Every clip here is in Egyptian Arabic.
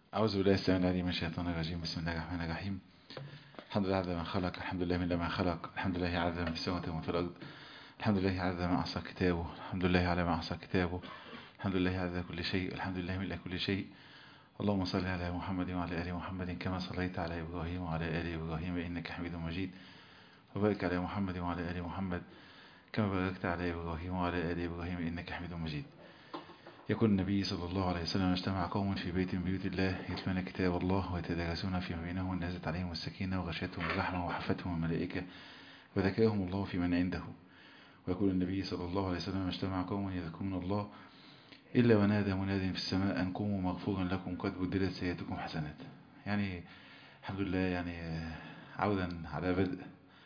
أعوذ بالله السميع العليم من الشيطان الرجيم بسم الله الرحمن الرحيم الحمد لله عز ما خلق الحمد لله من ما خلق الحمد لله عز ما في السماوات وما في الأرض الحمد لله عز ما أحصى كتابه الحمد لله على ما أحصى كتابه الحمد لله عز كل شيء الحمد لله من كل شيء اللهم صل على محمد وعلى آل محمد كما صليت على إبراهيم وعلى آل إبراهيم إنك حميد مجيد وبارك على محمد وعلى آل محمد كما باركت على إبراهيم وعلى آل إبراهيم إنك حميد مجيد يكون النبي صلى الله عليه وسلم اجتمع قوم في بيت من بيوت الله يتلون كتاب الله ويتدارسون فيما بينهم ونزلت عليهم السكينة وغشيتهم الرحمة وحفتهم الملائكة وذكرهم الله في من عنده ويقول النبي صلى الله عليه وسلم اجتمع قوم يذكرون الله إلا ونادى مناد في السماء أن قوموا مغفورا لكم قد بدلت سيئاتكم حسنات يعني الحمد لله يعني عودا على بدء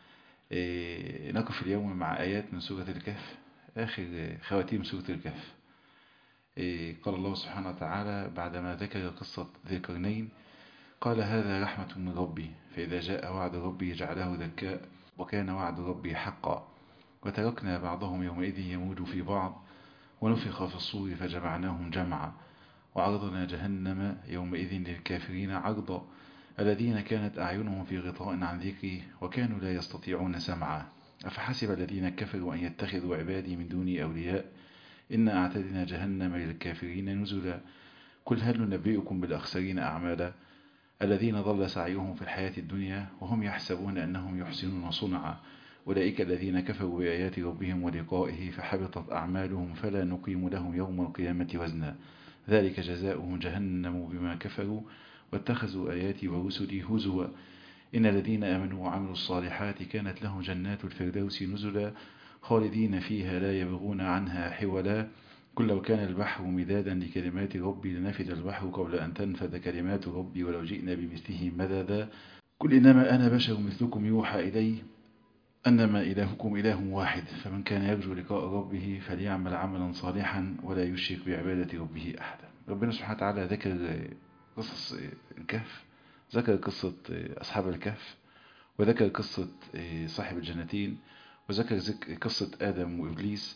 نقف اليوم مع آيات من سورة الكهف آخر خواتيم سورة الكهف قال الله سبحانه وتعالى بعدما ذكر قصة ذي القرنين قال هذا رحمة من ربي فإذا جاء وعد ربي جعله ذكاء وكان وعد ربي حقا وتركنا بعضهم يومئذ يموج في بعض ونفخ في الصور فجمعناهم جمعا وعرضنا جهنم يومئذ للكافرين عرضا الذين كانت أعينهم في غطاء عن ذكري وكانوا لا يستطيعون سمعا أفحسب الذين كفروا أن يتخذوا عبادي من دوني أولياء إنا أعتدنا جهنم للكافرين نزلا قل هل ننبئكم بالأخسرين أعمالا الذين ضل سعيهم في الحياة الدنيا وهم يحسبون أنهم يحسنون صنعا أولئك الذين كفروا بآيات ربهم ولقائه فحبطت أعمالهم فلا نقيم لهم يوم القيامة وزنا ذلك جزاؤهم جهنم بما كفروا واتخذوا آياتي ورسلي هزوا إن الذين آمنوا وعملوا الصالحات كانت لهم جنات الفردوس نزلا خالدين فيها لا يبغون عنها حولا كل لو كان البحر مدادا لكلمات ربي لنفد البحر قبل أن تنفد كلمات ربي ولو جئنا بمثله مددا قل إنما أنا بشر مثلكم يوحى إلي أنما إلهكم إله واحد فمن كان يرجو لقاء ربه فليعمل عملا صالحا ولا يشرك بعبادة ربه أحدا ربنا سبحانه وتعالى ذكر قصص الكهف ذكر قصة أصحاب الكهف وذكر قصة صاحب الجنتين وذكر قصة آدم وإبليس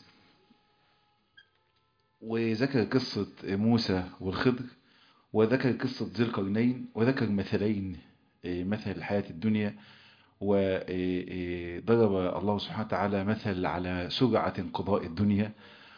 وذكر قصة موسى والخضر وذكر قصة ذي القرنين وذكر مثلين مثل الحياة الدنيا وضرب الله سبحانه وتعالى مثل على سرعة انقضاء الدنيا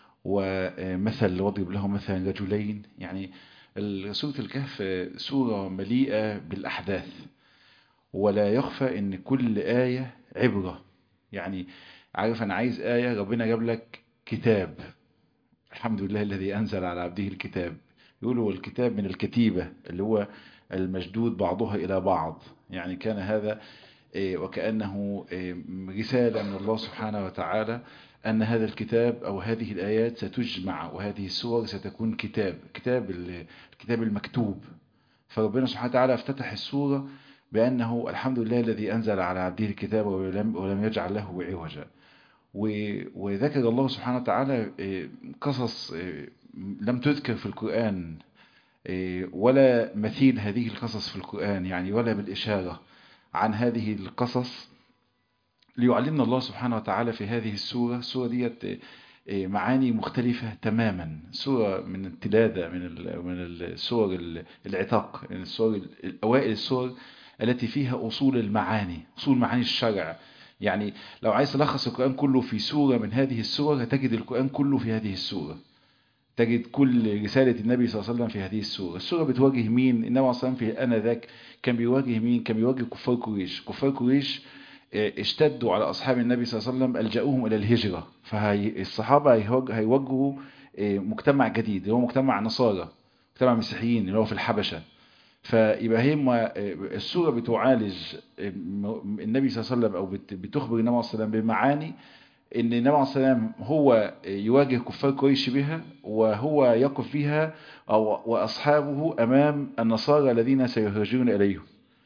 ومثل وضرب له مثلا رجلين يعني سورة الكهف سورة مليئة بالأحداث ولا يخفى ان كل آية عبرة يعني عارف أنا عايز آية ربنا جاب لك كتاب الحمد لله الذي أنزل على عبده الكتاب يقولوا الكتاب من الكتيبة اللي هو المشدود بعضها إلى بعض يعني كان هذا وكأنه رسالة من الله سبحانه وتعالى أن هذا الكتاب أو هذه الآيات ستجمع وهذه السور ستكون كتاب كتاب الكتاب المكتوب فربنا سبحانه وتعالى افتتح السورة بأنه الحمد لله الذي أنزل على عبده الكتاب ولم, ولم يجعل له عوجا وذكر الله سبحانه وتعالى قصص لم تذكر في القرآن ولا مثيل هذه القصص في القرآن يعني ولا بالإشارة عن هذه القصص ليعلمنا الله سبحانه وتعالى في هذه السورة السورة ديت معاني مختلفة تماما سورة من التلادة من من السور العتاق من السور الأوائل السور التي فيها أصول المعاني أصول معاني الشرع يعني لو عايز تلخص القرآن كله في سورة من هذه السور هتجد القرآن كله في هذه السورة تجد كل رسالة النبي صلى الله عليه وسلم في هذه السورة السورة بتواجه مين النبي صلى الله عليه وسلم في أنا ذاك كان بيواجه مين كان بيواجه كفار قريش كفار قريش اشتدوا على أصحاب النبي صلى الله عليه وسلم ألجأوهم إلى الهجرة فالصحابة هيواجهوا مجتمع جديد اللي هو مجتمع نصارى مجتمع مسيحيين اللي هو في الحبشة فيبقى هم السورة بتعالج النبي صلى الله عليه وسلم أو بتخبر النبي صلى الله عليه وسلم بمعاني ان النبي عليه السلام هو يواجه كفار قريش بها وهو يقف فيها أو واصحابه امام النصارى الذين سيهاجرون اليهم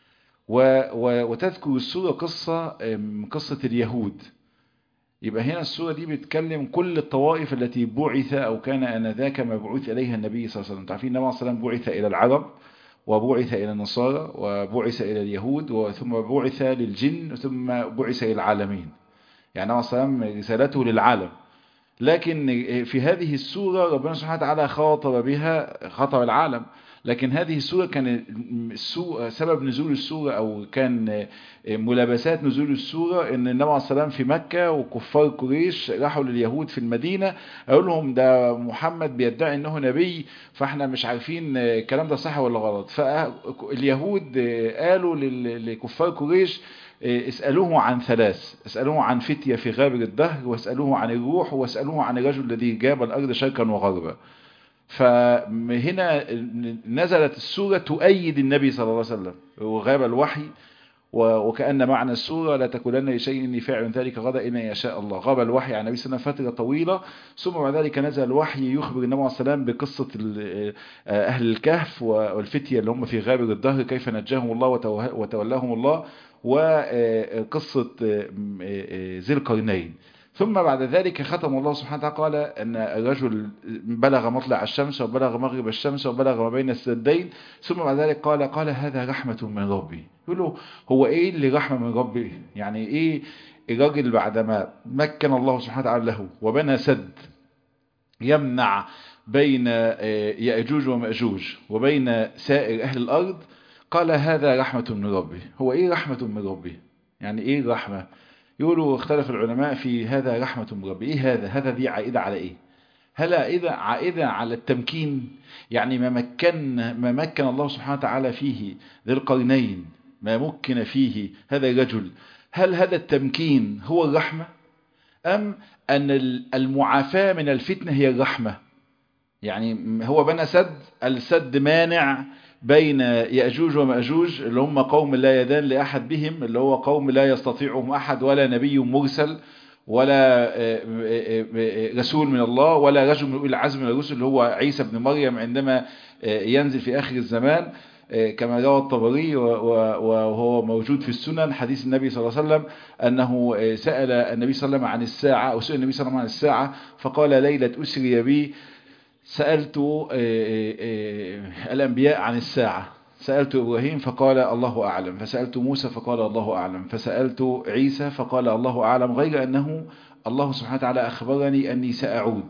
وتذكر السورة قصة قصة اليهود يبقى هنا السورة دي بتكلم كل الطوائف التي بعث أو كان أنذاك مبعوث إليها النبي صلى الله عليه وسلم تعرفين النبي عليه السلام بعث إلى العرب وبعث إلى النصارى وبعث إلى اليهود ثم بعث للجن ثم بعث إلى العالمين يعني النبي صلى الله عليه وسلم رسالته للعالم لكن في هذه السورة ربنا سبحانه وتعالى خاطب بها خاطب العالم لكن هذه السورة كان السورة سبب نزول السورة أو كان ملابسات نزول السورة إن النبي عليه السلام في مكة وكفار قريش راحوا لليهود في المدينة قالوا لهم ده محمد بيدعي إنه نبي فإحنا مش عارفين الكلام ده صح ولا غلط فاليهود قالوا لكفار قريش اسألوه عن ثلاث اسألوه عن فتية في غابر الدهر واسألوه عن الروح واسألوه عن الرجل الذي جاب الأرض شرقا وغربا فهنا نزلت السورة تؤيد النبي صلى الله عليه وسلم وغاب الوحي وكأن معنى السورة لا تقولن لشيء إني فاعل ذلك غدا إن يشاء الله غاب الوحي عن النبي صلى الله عليه وسلم فترة طويلة ثم بعد ذلك نزل الوحي يخبر النبي عليه السلام بقصة أهل الكهف والفتية اللي هم في غابر الدهر كيف نجاهم الله وتولاهم الله وقصة ذي القرنين ثم بعد ذلك ختم الله سبحانه وتعالى قال أن الرجل بلغ مطلع الشمس وبلغ مغرب الشمس وبلغ ما بين السدين ثم بعد ذلك قال قال هذا رحمة من ربي يقول له هو إيه اللي رحمة من ربي يعني إيه الراجل بعدما مكن الله سبحانه وتعالى له وبنى سد يمنع بين يأجوج ومأجوج وبين سائر أهل الأرض قال هذا رحمة من ربي هو إيه رحمة من ربي يعني إيه رحمة يقولوا اختلف العلماء في هذا رحمة من ربي إيه هذا هذا دي عائدة على إيه هل عائدة عائدة على التمكين يعني ما مكن ما مكن الله سبحانه وتعالى فيه ذي القرنين ما مكن فيه هذا الرجل هل هذا التمكين هو الرحمة أم أن المعافاة من الفتنة هي الرحمة يعني هو بنى سد السد مانع بين يأجوج ومأجوج اللي هم قوم لا يدان لأحد بهم اللي هو قوم لا يستطيعهم أحد ولا نبي مرسل ولا رسول من الله ولا رجل من العزم من الرسل اللي هو عيسى بن مريم عندما ينزل في آخر الزمان كما روى الطبري وهو موجود في السنن حديث النبي صلى الله عليه وسلم أنه سأل النبي صلى الله عليه وسلم عن الساعة أو سئل النبي صلى الله عليه وسلم عن الساعة فقال ليلة أسري بي سألت الأنبياء عن الساعة سألت إبراهيم فقال الله أعلم فسألت موسى فقال الله أعلم فسألت عيسى فقال الله أعلم غير أنه الله سبحانه وتعالى أخبرني أني سأعود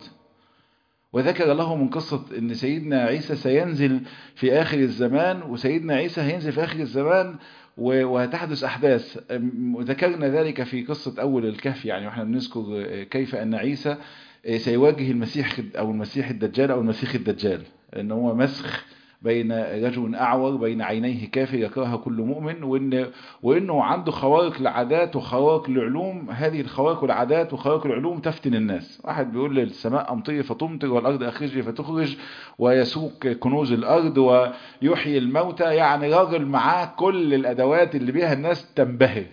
وذكر له من قصة أن سيدنا عيسى سينزل في آخر الزمان وسيدنا عيسى هينزل في آخر الزمان وهتحدث أحداث ذكرنا ذلك في قصة أول الكهف يعني وإحنا بنذكر كيف أن عيسى سيواجه المسيح أو المسيح الدجال أو المسيح الدجال أن هو مسخ بين رجل أعور بين عينيه كافر يكرهها كل مؤمن وإن وإنه عنده خوارق العادات وخوارق العلوم هذه الخوارق العادات وخوارق العلوم تفتن الناس واحد بيقول للسماء أمطري فتمطر والأرض أخرجي فتخرج ويسوق كنوز الأرض ويحيي الموتى يعني راجل معاه كل الأدوات اللي بيها الناس تنبهر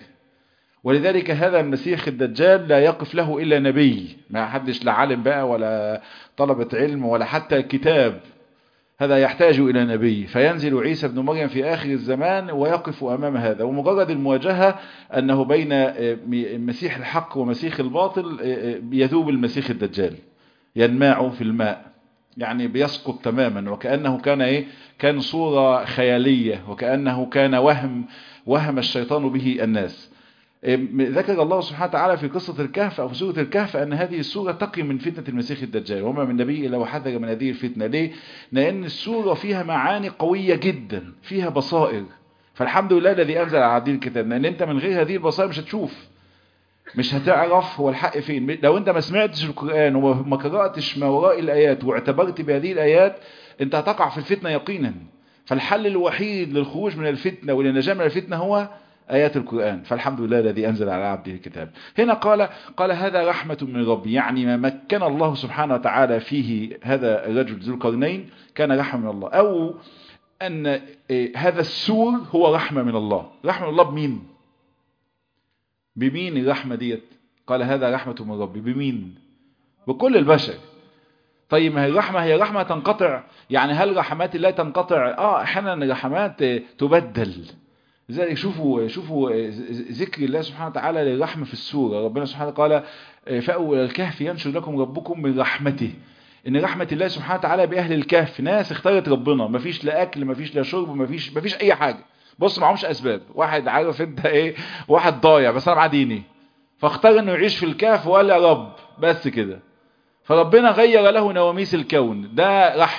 ولذلك هذا المسيح الدجال لا يقف له إلا نبي ما حدش لا عالم بقى ولا طلبة علم ولا حتى كتاب هذا يحتاج إلى نبي فينزل عيسى بن مريم في آخر الزمان ويقف أمام هذا ومجرد المواجهة أنه بين مسيح الحق ومسيح الباطل يذوب المسيح الدجال ينماع في الماء يعني بيسقط تماما وكأنه كان إيه كان صورة خيالية وكأنه كان وهم وهم الشيطان به الناس ذكر الله سبحانه وتعالى في قصة الكهف أو في سورة الكهف أن هذه السورة تقي من فتنة المسيح الدجال وما من نبي إلا وحذر من هذه الفتنة ليه؟ لأن السورة فيها معاني قوية جدا فيها بصائر فالحمد لله الذي أنزل على عبد الكتاب لأن أنت من غير هذه البصائر مش هتشوف مش هتعرف هو الحق فين لو أنت ما سمعتش القرآن وما قرأتش ما وراء الآيات واعتبرت بهذه الآيات أنت هتقع في الفتنة يقينا فالحل الوحيد للخروج من الفتنة وللنجاة من الفتنة هو آيات القرآن فالحمد لله الذي أنزل على عبده الكتاب هنا قال قال هذا رحمة من ربي يعني ما مكن الله سبحانه وتعالى فيه هذا الرجل ذو القرنين كان رحمة من الله أو أن هذا السور هو رحمة من الله رحمة من الله بمين بمين الرحمة ديت قال هذا رحمة من ربي بمين بكل البشر طيب ما هي الرحمة هي رحمة تنقطع يعني هل رحمات الله تنقطع اه احيانا الرحمات تبدل لذلك شوفوا شوفوا ذكر الله سبحانه وتعالى للرحمة في السورة ربنا سبحانه قال فأول الكهف ينشر لكم ربكم من رحمته ان رحمة الله سبحانه وتعالى بأهل الكهف ناس اختارت ربنا مفيش لا أكل مفيش لا شرب مفيش مفيش أي حاجة بص معهمش أسباب واحد عارف انت ايه واحد ضايع بس انا معاه ديني فاختار انه يعيش في الكهف وقال يا رب بس كده فربنا غير له نواميس الكون ده رحمة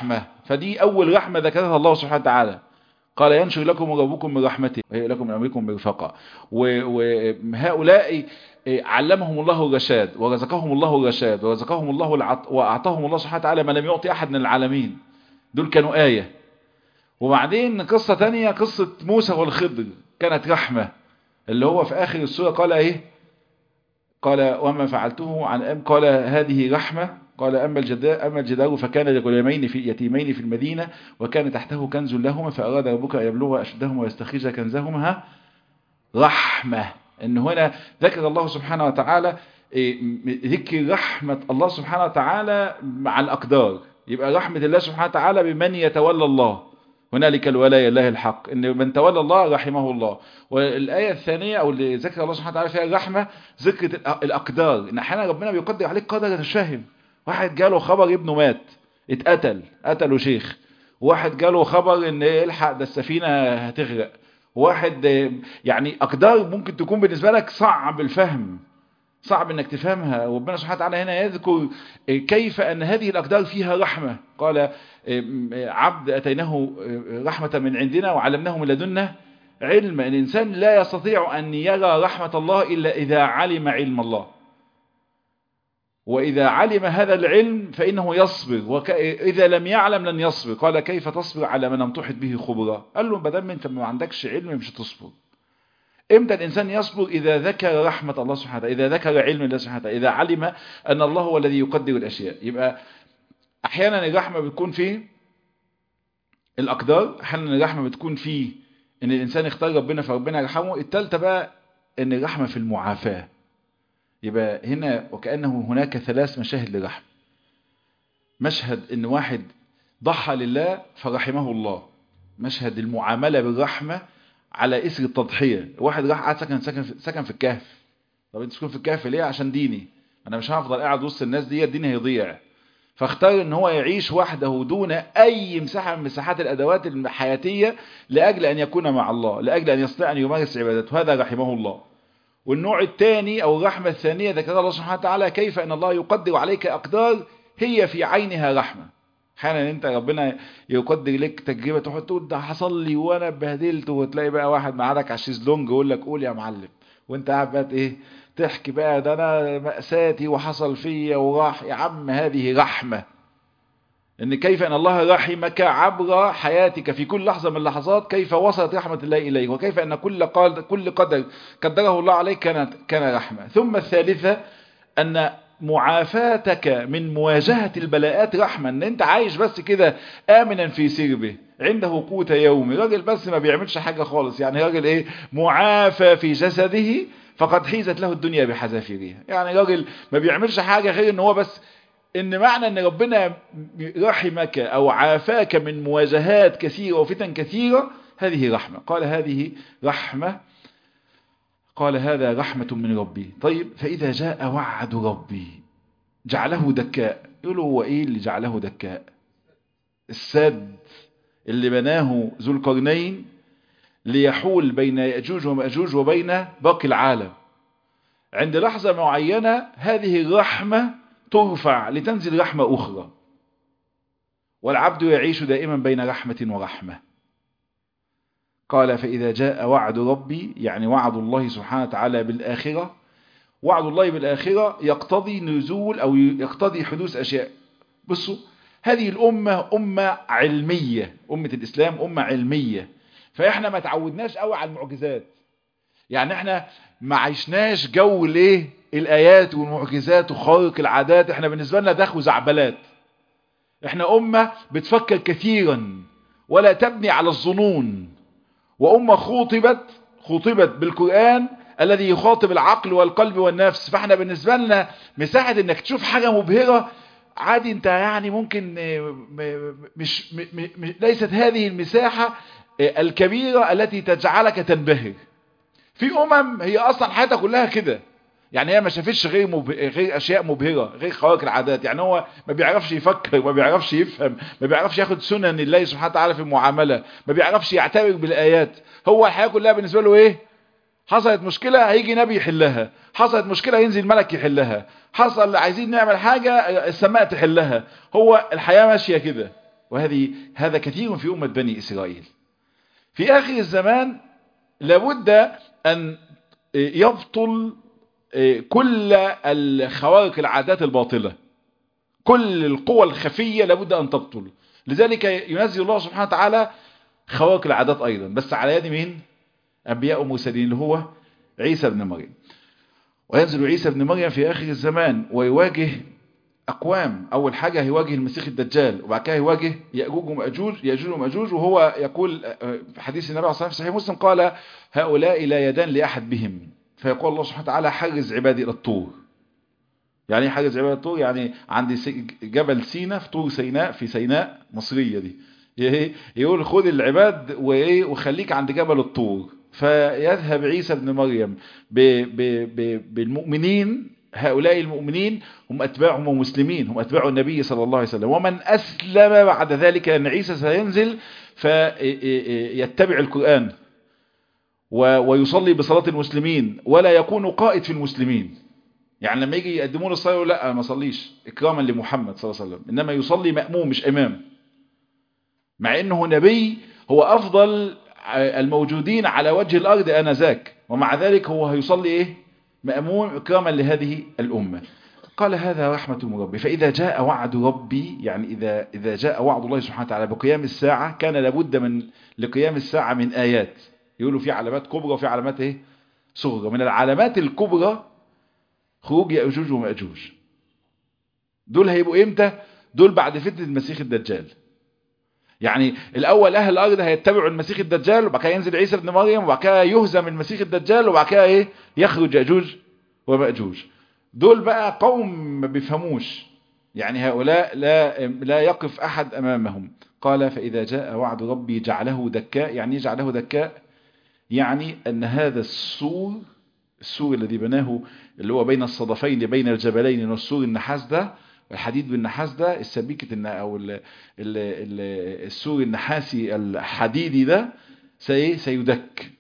فدي أول رحمة ذكرها الله سبحانه وتعالى قال ينشر لكم ربكم من رحمته وهي لكم من أمركم مرفقا وهؤلاء علمهم الله الرشاد ورزقهم الله الرشاد ورزقهم الله العط... وأعطاهم الله سبحانه وتعالى ما لم يعطي أحد من العالمين دول كانوا آية وبعدين قصة تانية قصة موسى والخضر كانت رحمة اللي هو في آخر السورة قال إيه قال وما فعلته عن أم قال هذه رحمة قال أما الجدار, أما الجدار فكان لغلامين في يتيمين في المدينة وكان تحته كنز لهما فأراد ربك أن يبلغ أشدهما ويستخرج كنزهما رحمة إن هنا ذكر الله سبحانه وتعالى ذكر رحمة الله سبحانه وتعالى مع الأقدار يبقى رحمة الله سبحانه وتعالى بمن يتولى الله هنالك الولاية الله الحق إن من تولى الله رحمه الله والآية الثانية أو اللي ذكر الله سبحانه وتعالى فيها الرحمة ذكر الأقدار إن أحيانا ربنا بيقدر عليك قدر مش فاهم واحد جاله خبر ابنه مات اتقتل قتله شيخ واحد جاله خبر ان الحق ده السفينة هتغرق واحد يعني أقدار ممكن تكون بالنسبة لك صعب الفهم صعب انك تفهمها وربنا سبحانه وتعالى هنا يذكر كيف ان هذه الاقدار فيها رحمة قال عبد اتيناه رحمة من عندنا وعلمناه من لدنا علم الانسان لا يستطيع ان يرى رحمة الله الا اذا علم علم الله واذا علم هذا العلم فانه يصبر واذا لم يعلم لن يصبر قال كيف تصبر على من لم تحط به خبرا قال له بدل انت ما عندكش علم مش هتصبر امتى الانسان يصبر اذا ذكر رحمة الله سبحانه وتعالى اذا ذكر علم الله سبحانه وتعالى اذا علم ان الله هو الذي يقدر الاشياء يبقى احيانا الرحمة بتكون في الاقدار احيانا الرحمة بتكون في ان الانسان يختار ربنا فربنا يرحمه التالتة بقى ان الرحمة في المعافاة يبقى هنا وكأنه هناك ثلاث مشاهد للرحمة مشهد ان واحد ضحى لله فرحمه الله مشهد المعاملة بالرحمة على اسر التضحية واحد راح قعد سكن سكن في, سكن في الكهف طب انت تسكن في الكهف ليه عشان ديني انا مش هفضل قاعد وسط الناس دي ديني هيضيع فاختار ان هو يعيش وحده دون اي مساحة من مساحات الادوات الحياتية لاجل ان يكون مع الله لاجل ان يستطيع ان يمارس عبادته هذا رحمه الله والنوع الثاني او الرحمة الثانية ذكر الله سبحانه وتعالى كيف ان الله يقدر عليك اقدار هي في عينها رحمة احيانا انت ربنا يقدر لك تجربه تقعد تقول ده حصل لي وانا اتبهدلت وتلاقي بقى واحد معادك على الشيزلونج يقول لك قول يا معلم وانت قاعد بقى ايه تحكي بقى ده انا مأساتي وحصل فيا وراح يا عم هذه رحمه ان كيف ان الله رحمك عبر حياتك في كل لحظه من اللحظات كيف وصلت رحمه الله اليك وكيف ان كل قدر كل قدر قدره الله عليك كانت كان رحمه ثم الثالثه ان معافاتك من مواجهة البلاءات رحمة ان انت عايش بس كده امنا في سربه عنده قوت يومي راجل بس ما بيعملش حاجة خالص يعني راجل ايه معافى في جسده فقد حيزت له الدنيا بحذافيرها يعني راجل ما بيعملش حاجة غير ان هو بس ان معنى ان ربنا رحمك او عافاك من مواجهات كثيرة وفتن كثيرة هذه رحمة قال هذه رحمة قال هذا رحمة من ربي طيب فإذا جاء وعد ربي جعله دكاء يقولوا هو إيه اللي جعله دكاء السد اللي بناه ذو القرنين ليحول بين يأجوج ومأجوج وبين باقي العالم عند لحظة معينة هذه الرحمة ترفع لتنزل رحمة أخرى والعبد يعيش دائما بين رحمة ورحمة قال فإذا جاء وعد ربي يعني وعد الله سبحانه وتعالى بالآخرة وعد الله بالآخرة يقتضي نزول أو يقتضي حدوث أشياء بصوا هذه الأمة أمة علمية أمة الإسلام أمة علمية فإحنا ما تعودناش قوي على المعجزات يعني إحنا ما عشناش جو ليه الآيات والمعجزات وخارق العادات إحنا بالنسبة لنا ده خزعبلات إحنا أمة بتفكر كثيرا ولا تبني على الظنون وأمة خوطبت خوطبت بالقرآن الذي يخاطب العقل والقلب والنفس فاحنا بالنسبة لنا مساحة انك تشوف حاجة مبهرة عادي انت يعني ممكن مش م م ليست هذه المساحة الكبيرة التي تجعلك تنبهر في امم هي اصلا حياتها كلها كده يعني هي ما شافتش غير مب... غير اشياء مبهره غير خوارق العادات يعني هو ما بيعرفش يفكر ما بيعرفش يفهم ما بيعرفش ياخد سنن الله سبحانه وتعالى في المعامله ما بيعرفش يعتبر بالايات هو الحياه كلها بالنسبه له ايه حصلت مشكله هيجي نبي يحلها حصلت مشكله ينزل ملك يحلها حصل عايزين نعمل حاجه السماء تحلها هو الحياه ماشيه كده وهذه هذا كثير في أمة بني إسرائيل في آخر الزمان لابد أن يبطل كل الخوارق العادات الباطلة كل القوى الخفية لابد أن تبطل لذلك ينزل الله سبحانه وتعالى خوارق العادات أيضا بس على يد مين أنبياء ومرسلين اللي هو عيسى بن مريم وينزل عيسى بن مريم في آخر الزمان ويواجه أقوام أول حاجة هيواجه المسيح الدجال وبعد كده هيواجه يأجوج ومأجوج يأجوج ومأجوج وهو يقول في حديث النبي عليه الصلاة والسلام في صحيح مسلم قال هؤلاء لا يدان لأحد بهم فيقول الله سبحانه وتعالى حرز عبادي إلى الطور يعني ايه حرز عبادي الطور يعني عندي جبل سينا في طور سيناء في سيناء مصرية دي يقول خذ العباد وايه وخليك عند جبل الطور فيذهب عيسى بن مريم ب ب ب بالمؤمنين هؤلاء المؤمنين هم أتباعهم ومسلمين هم أتباع النبي صلى الله عليه وسلم ومن أسلم بعد ذلك أن عيسى سينزل فيتبع القرآن ويصلي بصلاة المسلمين ولا يكون قائد في المسلمين يعني لما يجي يقدمون الصلاة يقول لا ما صليش إكراما لمحمد صلى الله عليه وسلم إنما يصلي مأموم مش إمام مع إنه نبي هو أفضل الموجودين على وجه الأرض آنذاك ومع ذلك هو هيصلي إيه مأمون إكراما لهذه الأمة قال هذا رحمة من ربي فإذا جاء وعد ربي يعني إذا, إذا جاء وعد الله سبحانه وتعالى بقيام الساعة كان لابد من لقيام الساعة من آيات يقولوا في علامات كبرى وفي علامات إيه صغرى من العلامات الكبرى خروج يأجوج ومأجوج دول هيبقوا إمتى دول بعد فتنة المسيح الدجال يعني الأول أهل الأرض هيتبعوا المسيح الدجال وبعد كده ينزل عيسى بن مريم وبعد كده يهزم المسيح الدجال وبعد كده إيه يخرج يأجوج ومأجوج دول بقى قوم ما بيفهموش يعني هؤلاء لا لا يقف أحد أمامهم قال فإذا جاء وعد ربي جعله دكاء يعني جعله دكاء يعني أن هذا السور السور الذي بناه اللي هو بين الصدفين بين الجبلين والسور النحاس ده الحديد بالنحاس ده السبيكة او ال ال ال السور النحاسي الحديدي ده سي سيدك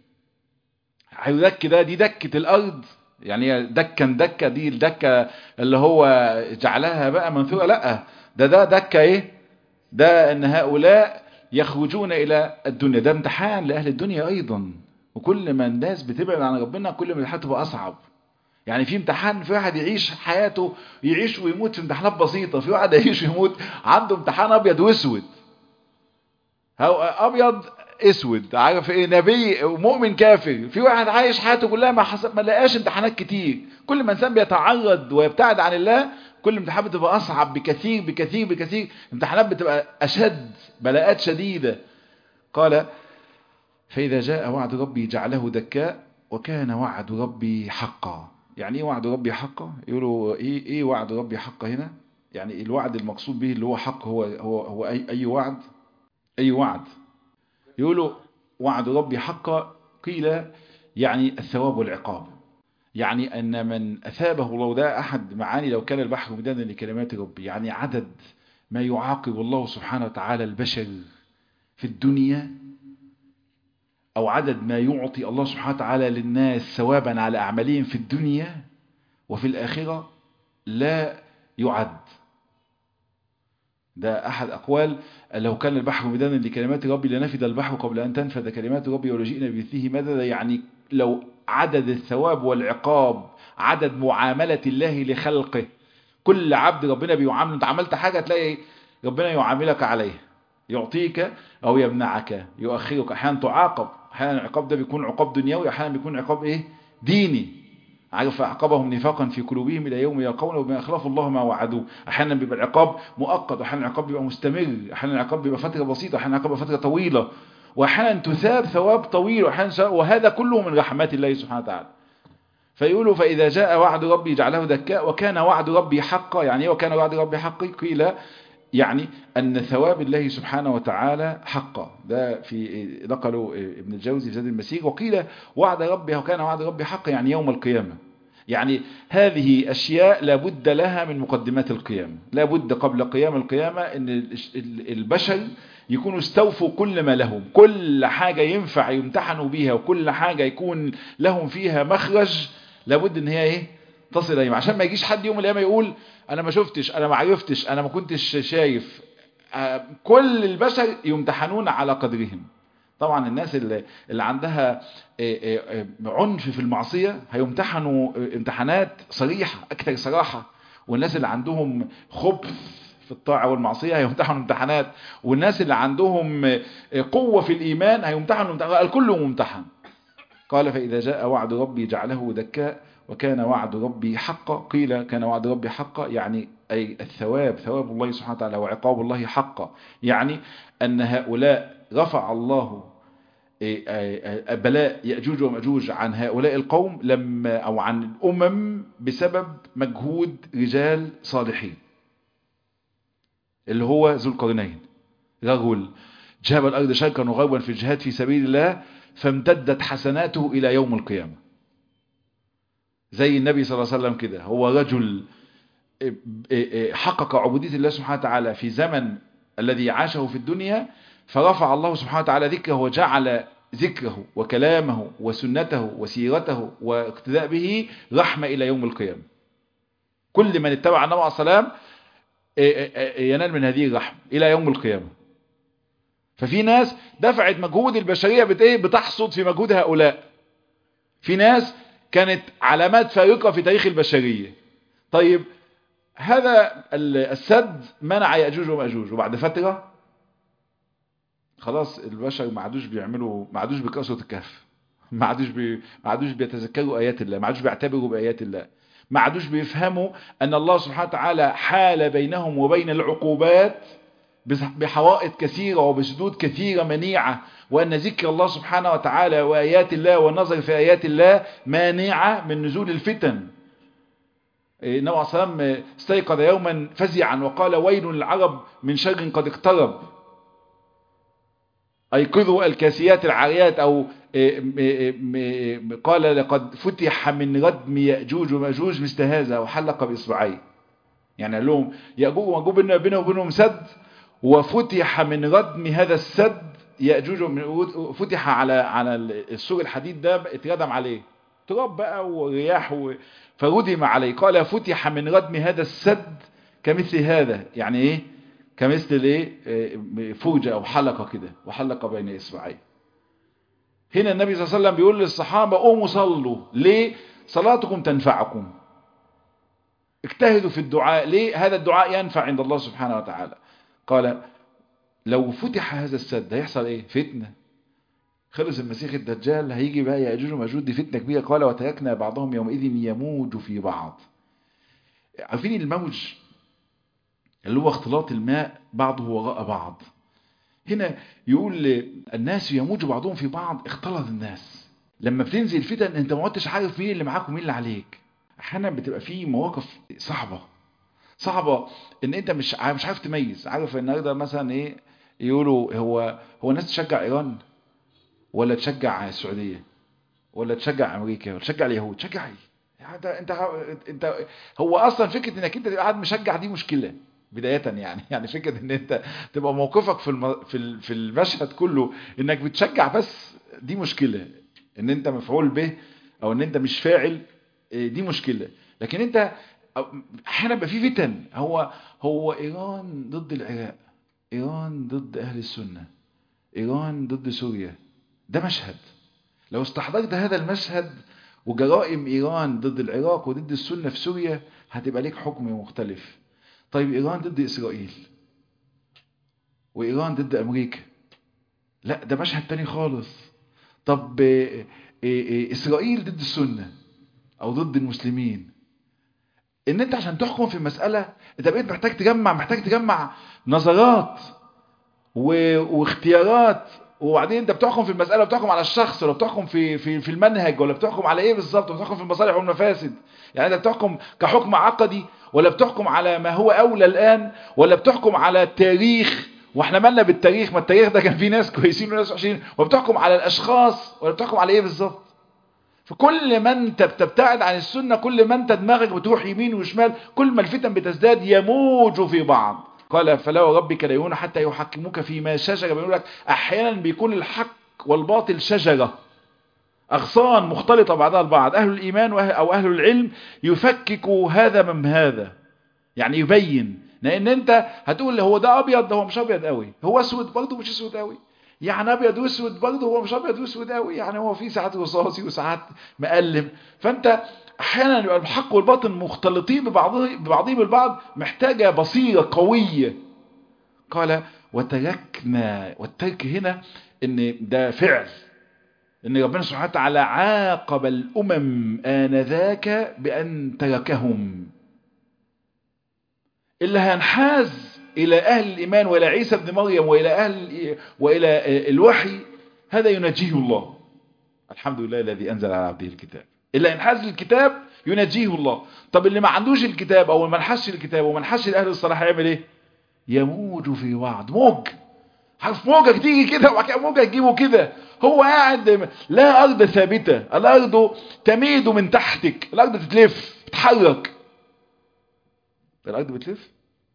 هيدك ده دي دكة الارض يعني دكا دكة دي الدكة اللي هو جعلها بقى منثورة لا ده ده دكة ايه ده ان هؤلاء يخرجون الى الدنيا ده امتحان لاهل الدنيا ايضا وكل ما الناس بتبعد عن ربنا كل ما الامتحان تبقى اصعب يعني في امتحان في واحد يعيش حياته يعيش ويموت في امتحانات بسيطة في واحد يعيش ويموت عنده امتحان ابيض واسود ابيض اسود عارف ايه نبي ومؤمن كافر في واحد عايش حياته كلها ما حسب ما لقاش امتحانات كتير كل ما انسان بيتعرض ويبتعد عن الله كل امتحان بتبقى اصعب بكثير بكثير بكثير امتحانات بتبقى اشد بلاءات شديدة قال فاذا جاء وعد ربي جعله دكاء وكان وعد ربي حقا يعني ايه وعد ربي حقا يقولوا ايه ايه وعد ربي حقا هنا يعني الوعد المقصود به اللي هو حق هو هو هو اي اي وعد اي وعد يقولوا وعد ربي حقا قيل يعني الثواب والعقاب يعني ان من اثابه الله ده احد معاني لو كان البحر مدانا لكلمات ربي يعني عدد ما يعاقب الله سبحانه وتعالى البشر في الدنيا أو عدد ما يعطي الله سبحانه وتعالى للناس ثوابا على أعمالهم في الدنيا وفي الآخرة لا يعد ده أحد أقوال لو كان البحر مدانا لكلمات ربي لنفد البحر قبل أن تنفذ كلمات ربي ولجئنا بمثله مددا يعني لو عدد الثواب والعقاب عدد معاملة الله لخلقه كل عبد ربنا بيعامله انت عملت حاجة تلاقي ربنا يعاملك عليه يعطيك أو يمنعك يؤخرك أحيانا تعاقب احيانا العقاب ده بيكون عقاب دنيوي احيانا بيكون عقاب ايه ديني عارف عقبهم نفاقا في قلوبهم الى يوم يلقونه وبما اخلفوا الله ما وعدوه احيانا بيبقى العقاب مؤقت واحيانا العقاب بيبقى مستمر احيانا العقاب بيبقى فتره بسيطه احيانا العقاب بيبقى فتره طويله واحيانا تثاب ثواب طويل واحيانا وهذا كله من رحمات الله سبحانه وتعالى فيقولوا فإذا جاء وعد ربي جعله دكاء وكان وعد ربي حقا يعني ايه وكان وعد ربي حقا قيل يعني أن ثواب الله سبحانه وتعالى حقا ده في نقله ابن الجوزي في زاد المسيح وقيل وعد ربي وكان وعد ربي حقا يعني يوم القيامة يعني هذه أشياء لابد لها من مقدمات القيامة لابد قبل قيام القيامة أن البشر يكونوا استوفوا كل ما لهم كل حاجة ينفع يمتحنوا بيها وكل حاجة يكون لهم فيها مخرج لابد ان هي ايه تصل اليهم عشان ما يجيش حد يوم القيامة يقول انا ما شفتش انا ما عرفتش انا ما كنتش شايف كل البشر يمتحنون على قدرهم طبعا الناس اللي, اللي عندها عنف في المعصية هيمتحنوا امتحانات صريحة اكثر صراحة والناس اللي عندهم خبث في الطاعة والمعصية هيمتحنوا امتحانات والناس اللي عندهم قوة في الإيمان هيمتحنوا امتحانات الكل ممتحن قال فإذا جاء وعد ربي جعله دكاء وكان وعد ربي حقا قيل كان وعد ربي حقا يعني أي الثواب ثواب الله سبحانه وتعالى وعقاب الله حقا يعني أن هؤلاء رفع الله بلاء يأجوج ومأجوج عن هؤلاء القوم لما أو عن الأمم بسبب مجهود رجال صالحين اللي هو ذو القرنين رجل جاب الأرض شرقا وغربا في الجهاد في سبيل الله فامتدت حسناته إلى يوم القيامة زي النبي صلى الله عليه وسلم كده هو رجل حقق عبودية الله سبحانه وتعالى في زمن الذي عاشه في الدنيا فرفع الله سبحانه وتعالى ذكره وجعل ذكره وكلامه وسنته وسيرته واقتداء به رحمة إلى يوم القيامة كل من اتبع النبي عليه السلام ينال من هذه الرحمة إلى يوم القيامة ففي ناس دفعت مجهود البشرية بتحصد في مجهود هؤلاء في ناس كانت علامات فارقة في تاريخ البشرية طيب هذا السد منع يأجوج ومأجوج وبعد فترة خلاص البشر ما عادوش بيعملوا ما عادوش بيكسروا الكهف ما عادوش بي... ما عادوش بيتذكروا ايات الله ما عادوش بيعتبروا بايات الله ما عادوش بيفهموا ان الله سبحانه وتعالى حال بينهم وبين العقوبات بحوائط كثيرة وبسدود كثيرة منيعة وأن ذكر الله سبحانه وتعالى وآيات الله والنظر في آيات الله مانعة من نزول الفتن النبي عليه الصلاة والسلام استيقظ يوما فزعا وقال ويل للعرب من شر قد اقترب أيقظوا الكاسيات العاريات أو قال لقد فتح من ردم يأجوج ومأجوج مثل هذا وحلق بإصبعيه يعني قال لهم يأجوج ومأجوج بينه وبينهم سد وفتح من ردم هذا السد يأجوج فتح على على السور الحديد ده اتردم عليه تراب بقى ورياح و... فردم عليه قال فتح من ردم هذا السد كمثل هذا يعني ايه كمثل الايه فرجة او حلقة كده وحلقة بين اصبعيه هنا النبي صلى الله عليه وسلم بيقول للصحابة قوموا صلوا ليه صلاتكم تنفعكم اجتهدوا في الدعاء ليه هذا الدعاء ينفع عند الله سبحانه وتعالى قال لو فتح هذا السد هيحصل ايه فتنة خلص المسيح الدجال هيجي بقى يأجوج ومأجوج دي فتنة كبيرة قال وتركنا بعضهم يومئذ يموج في بعض عارفين الموج اللي هو اختلاط الماء بعضه وراء بعض هنا يقول الناس يموج بعضهم في بعض اختلط الناس لما بتنزل الفتن انت ما عدتش عارف مين اللي معاك ومين اللي عليك احيانا بتبقى في مواقف صعبة صعبة ان انت مش مش عارف تميز عارف النهارده مثلا ايه يقولوا هو هو الناس تشجع ايران ولا تشجع السعودية ولا تشجع امريكا ولا تشجع اليهود تشجع ايه انت انت انت هو اصلا فكره انك انت تبقى قاعد مشجع دي مشكله بداية يعني يعني فكرة ان انت تبقى موقفك في الم... في في المشهد كله انك بتشجع بس دي مشكلة ان انت مفعول به او ان انت مش فاعل دي مشكلة لكن انت احيانا بقى في فتن هو هو ايران ضد العراق ايران ضد اهل السنة ايران ضد سوريا ده مشهد لو استحضرت هذا المشهد وجرائم ايران ضد العراق وضد السنة في سوريا هتبقى ليك حكم مختلف طيب إيران ضد إسرائيل وإيران ضد أمريكا لا ده مشهد تاني خالص طب إيه إيه إسرائيل ضد السنة أو ضد المسلمين إن أنت عشان تحكم في المسألة أنت بقيت محتاج تجمع محتاج تجمع نظرات واختيارات وبعدين انت بتحكم في المسألة بتحكم على الشخص ولا بتحكم في في في المنهج ولا بتحكم على ايه بالظبط بتحكم في المصالح والمفاسد يعني انت بتحكم كحكم عقدي ولا بتحكم على ما هو اولى الان ولا بتحكم على التاريخ واحنا مالنا بالتاريخ ما التاريخ ده كان فيه ناس كويسين وناس وحشين وبتحكم على الاشخاص ولا بتحكم على ايه بالظبط فكل ما انت بتبتعد عن السنة كل ما انت دماغك بتروح يمين وشمال كل ما الفتن بتزداد يموج في بعض قال فلا وربك لا يؤمنون حتى يحكموك فيما شجر بيقول لك احيانا بيكون الحق والباطل شجره اغصان مختلطه بعضها البعض اهل الايمان او اهل العلم يفككوا هذا من هذا يعني يبين لان انت هتقول هو ده ابيض هو مش ابيض قوي هو اسود برضه مش اسود قوي يعني ابيض واسود برضه هو مش ابيض واسود قوي يعني هو في ساعات رصاصي وساعات مقلم فانت احيانا يبقى الحق والباطل مختلطين ببعضه ببعضهم البعض محتاجه بصيره قويه قال وتركنا والترك هنا ان ده فعل ان ربنا سبحانه وتعالى عاقب الامم انذاك بان تركهم اللي هينحاز الى اهل الايمان والى عيسى ابن مريم والى اهل والى الوحي هذا ينجيه الله الحمد لله الذي انزل على عبده الكتاب اللي هينحاز للكتاب ينجيه الله طب اللي ما عندوش الكتاب او ما انحازش الكتاب وما انحازش لاهل الصلاح هيعمل ايه يموج في بعض موج عارف موجة تيجي كده وبعد كده موجة تجيبه كده هو قاعد لا أرض ثابتة الأرض تميد من تحتك الأرض تتلف تتحرك الأرض بتلف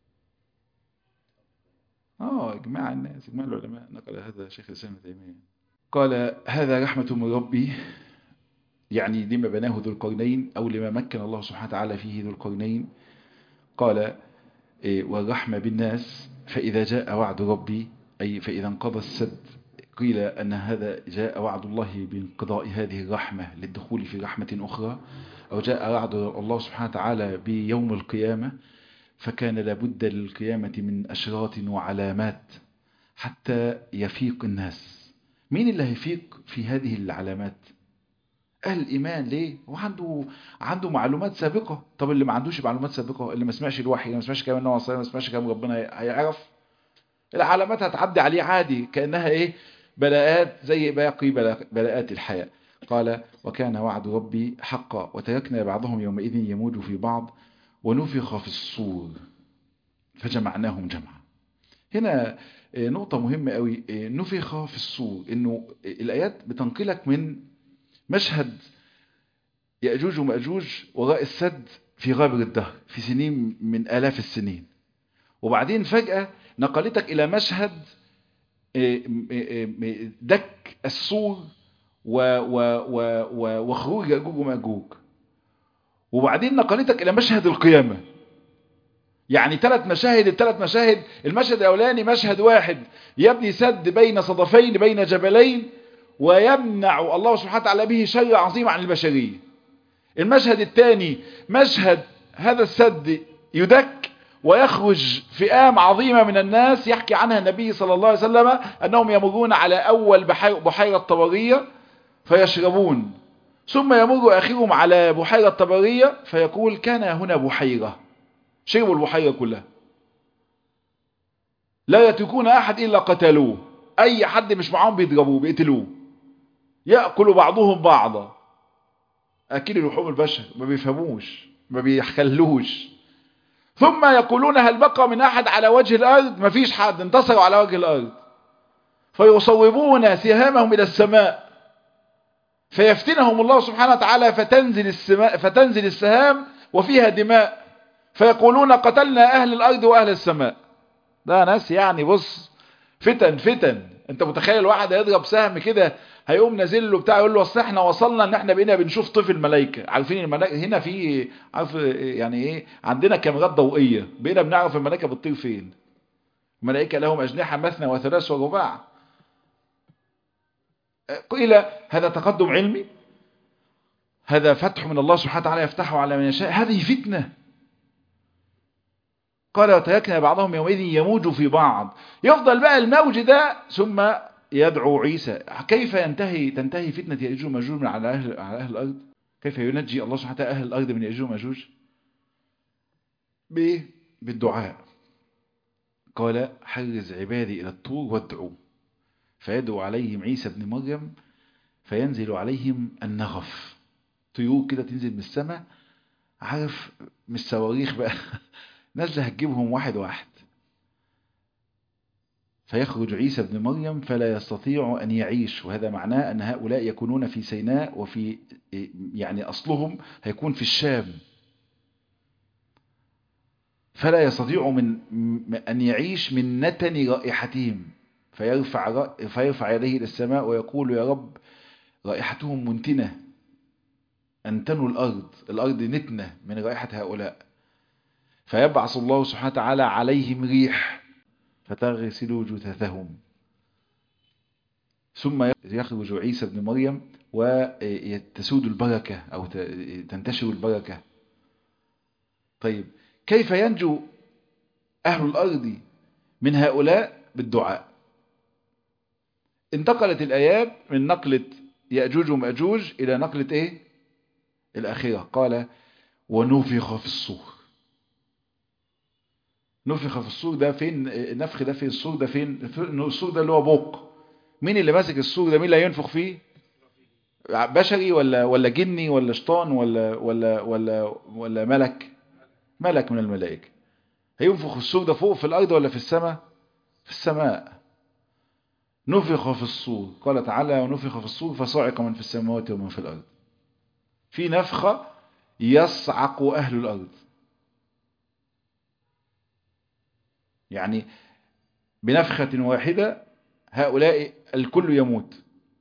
اه اجماع الناس اجماع العلماء نقل هذا شيخ الاسلام ابن تيميه قال هذا رحمه من ربي يعني لما بناه ذو القرنين او لما مكن الله سبحانه وتعالى فيه ذو القرنين قال والرحمه بالناس فاذا جاء وعد ربي أي فإذا انقضى السد قيل أن هذا جاء وعد الله بانقضاء هذه الرحمة للدخول في رحمة أخرى أو جاء وعد الله سبحانه وتعالى بيوم القيامة فكان لابد للقيامة من أشراط وعلامات حتى يفيق الناس مين اللي هيفيق في هذه العلامات أهل الإيمان ليه هو عنده عنده معلومات سابقة طب اللي ما عندوش معلومات سابقة اللي ما سمعش الوحي اللي ما سمعش كلام النبي صلى الله عليه وسلم ما سمعش كلام ربنا هيعرف العلامات هتعدي عليه عادي كأنها ايه بلاءات زي باقي بلاءات الحياة قال وكان وعد ربي حقا وتركنا بعضهم يومئذ يموج في بعض ونفخ في الصور فجمعناهم جمعا هنا نقطة مهمة قوي نفخ في الصور انه الايات بتنقلك من مشهد يأجوج ومأجوج وراء السد في غابر الدهر في سنين من آلاف السنين وبعدين فجأة نقلتك إلى مشهد دك السور وخروج يأجوج ومأجوج وبعدين نقلتك إلى مشهد القيامة يعني ثلاث مشاهد الثلاث مشاهد المشهد الأولاني مشهد واحد يبني سد بين صدفين بين جبلين ويمنع الله سبحانه وتعالى به شر عظيم عن البشرية المشهد الثاني مشهد هذا السد يدك ويخرج فئام عظيمة من الناس يحكي عنها النبي صلى الله عليه وسلم أنهم يمرون على أول بحيرة طبرية فيشربون ثم يمر آخرهم على بحيرة طبرية فيقول كان هنا بحيرة شربوا البحيرة كلها لا يتركون أحد إلا قتلوه أي حد مش معاهم بيضربوه بيقتلوه يأكل بعضهم بعضا أكل لحوم البشر ما بيفهموش ما بيخلوش ثم يقولون هل بقى من أحد على وجه الأرض ما فيش حد انتصروا على وجه الأرض فيصوبون سهامهم إلى السماء فيفتنهم الله سبحانه وتعالى فتنزل, السماء فتنزل السهام وفيها دماء فيقولون قتلنا أهل الأرض وأهل السماء ده ناس يعني بص فتن فتن انت متخيل واحد هيضرب سهم كده هيقوم نازل له بتاع يقول له اصل احنا وصلنا ان احنا بقينا بنشوف طفل ملائكه عارفين الملائكه هنا في عارف يعني ايه عندنا كاميرات ضوئيه بقينا بنعرف الملائكه بتطير فين الملائكه لهم اجنحه مثنى وثلاث ورباع قيل هذا تقدم علمي هذا فتح من الله سبحانه وتعالى يفتحه على من يشاء هذه فتنه قال وتركنا بعضهم يومئذ يموج في بعض يفضل بقى الموج ده ثم يدعو عيسى كيف ينتهي تنتهي فتنة يأجوج ومأجوج من على أهل, على أهل الأرض كيف ينجي الله سبحانه وتعالى أهل الأرض من يأجوج ومأجوج بإيه بالدعاء قال حرز عبادي إلى الطور وادعوا فيدعو عليهم عيسى بن مريم فينزل عليهم النغف طيور كده تنزل من السماء عارف مش صواريخ بقى نازله هتجيبهم واحد واحد فيخرج عيسى بن مريم فلا يستطيع أن يعيش وهذا معناه أن هؤلاء يكونون في سيناء وفي يعني أصلهم هيكون في الشام فلا يستطيع من أن يعيش من نتن رائحتهم فيرفع, فيرفع يديه إلى السماء ويقول يا رب رائحتهم منتنة أنتنوا الأرض الأرض نتنة من رائحة هؤلاء فيبعث الله سبحانه وتعالى عليهم ريح فتغسل جثثهم ثم يخرج عيسى بن مريم وتسود البركة أو تنتشر البركة طيب كيف ينجو أهل الأرض من هؤلاء بالدعاء انتقلت الآيات من نقلة يأجوج ومأجوج إلى نقلة إيه الأخيرة قال ونفخ في الصور نفخ في الصور ده فين النفخ ده فين الصور ده فين الصور ده اللي هو بوق مين اللي ماسك الصور ده مين اللي هينفخ فيه بشري ولا ولا جني ولا شيطان ولا ولا ولا ولا ملك ملك من الملائكه هينفخ في الصور ده فوق في الارض ولا في السماء في السماء نفخ في الصور قال تعالى ونفخ في الصور فصعق من في السماوات ومن في الارض في نفخه يصعق اهل الارض يعني بنفخة واحدة هؤلاء الكل يموت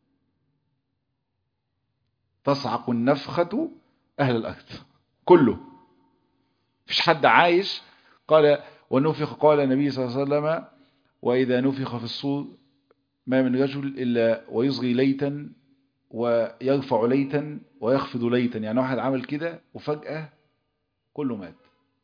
تصعق النفخة أهل الأرض كله فيش حد عايش قال ونفخ قال النبي صلى الله عليه وسلم وإذا نفخ في الصور ما من رجل إلا ويصغي ليتا ويرفع ليتا ويخفض ليتا يعني واحد عمل كده وفجأة كله مات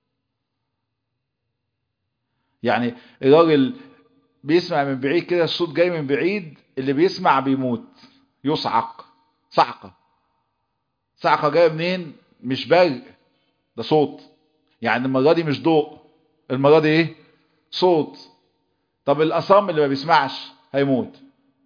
يعني الراجل بيسمع من بعيد كده الصوت جاي من بعيد اللي بيسمع بيموت يصعق صعقة صعقة جاية منين مش برق ده صوت يعني المرة دي مش ضوء المرة دي ايه صوت طب الأصم اللي ما بيسمعش هيموت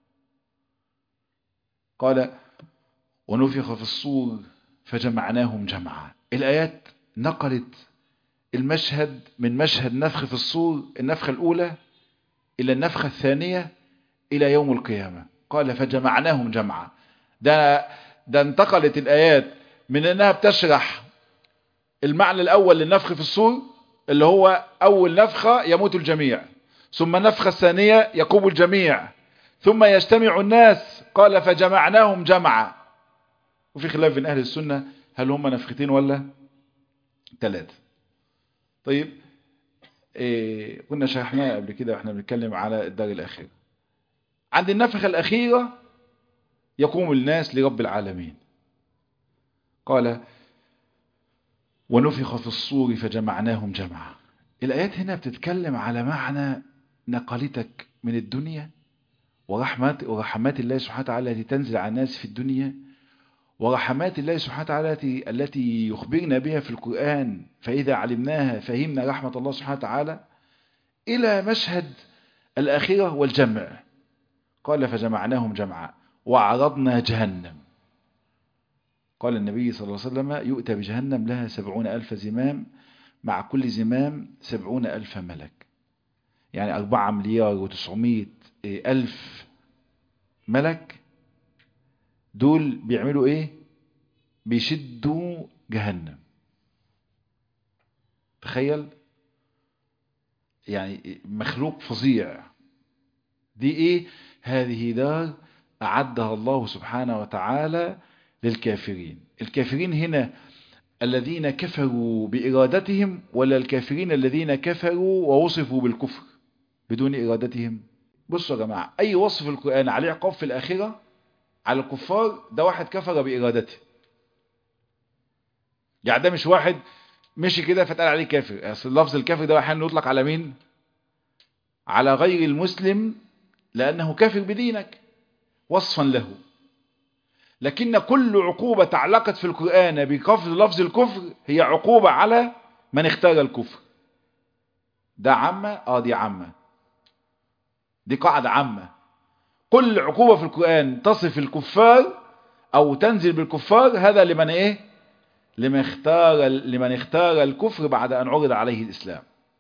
قال ونفخ في الصور فجمعناهم جمعا الآيات نقلت المشهد من مشهد نفخ في الصور النفخة الأولى إلى النفخة الثانية إلى يوم القيامة قال فجمعناهم جمعا ده, ده انتقلت الآيات من أنها بتشرح المعنى الأول للنفخ في الصور اللي هو أول نفخة يموت الجميع ثم النفخة الثانية يقوم الجميع ثم يجتمع الناس قال فجمعناهم جمعا وفي خلاف بين أهل السنة هل هم نفختين ولا ثلاثة طيب إيه كنا شرحناه قبل كده واحنا بنتكلم على الدار الأخيرة عند النفخة الأخيرة يقوم الناس لرب العالمين قال ونفخ في الصور فجمعناهم جمعا الآيات هنا بتتكلم على معنى نقلتك من الدنيا ورحمات, ورحمات الله سبحانه وتعالى التي تنزل على الناس في الدنيا ورحمات الله سبحانه وتعالى التي يخبرنا بها في القرآن فإذا علمناها فهمنا رحمة الله سبحانه وتعالى إلى مشهد الآخرة والجمع قال فجمعناهم جمعا وعرضنا جهنم قال النبي صلى الله عليه وسلم يؤتى بجهنم لها سبعون ألف زمام مع كل زمام سبعون ألف ملك يعني أربعة مليار وتسعمائة ألف ملك دول بيعملوا ايه بيشدوا جهنم تخيل يعني مخلوق فظيع دي ايه هذه دار اعدها الله سبحانه وتعالى للكافرين الكافرين هنا الذين كفروا بإرادتهم ولا الكافرين الذين كفروا ووصفوا بالكفر بدون إرادتهم بصوا يا جماعة أي وصف القرآن عليه عقاب في الآخرة على الكفار ده واحد كفر بإرادته يعني ده مش واحد مشي كده فتقال عليه كافر اصل لفظ الكافر ده احيانا يطلق على مين على غير المسلم لأنه كافر بدينك وصفا له لكن كل عقوبة تعلقت في القرآن بكفر لفظ الكفر هي عقوبة على من اختار الكفر ده عامة اه دي عامة دي قاعدة عامة كل عقوبة في القرآن تصف الكفار او تنزل بالكفار هذا لمن ايه لمن اختار لمن اختار الكفر بعد ان عرض عليه الاسلام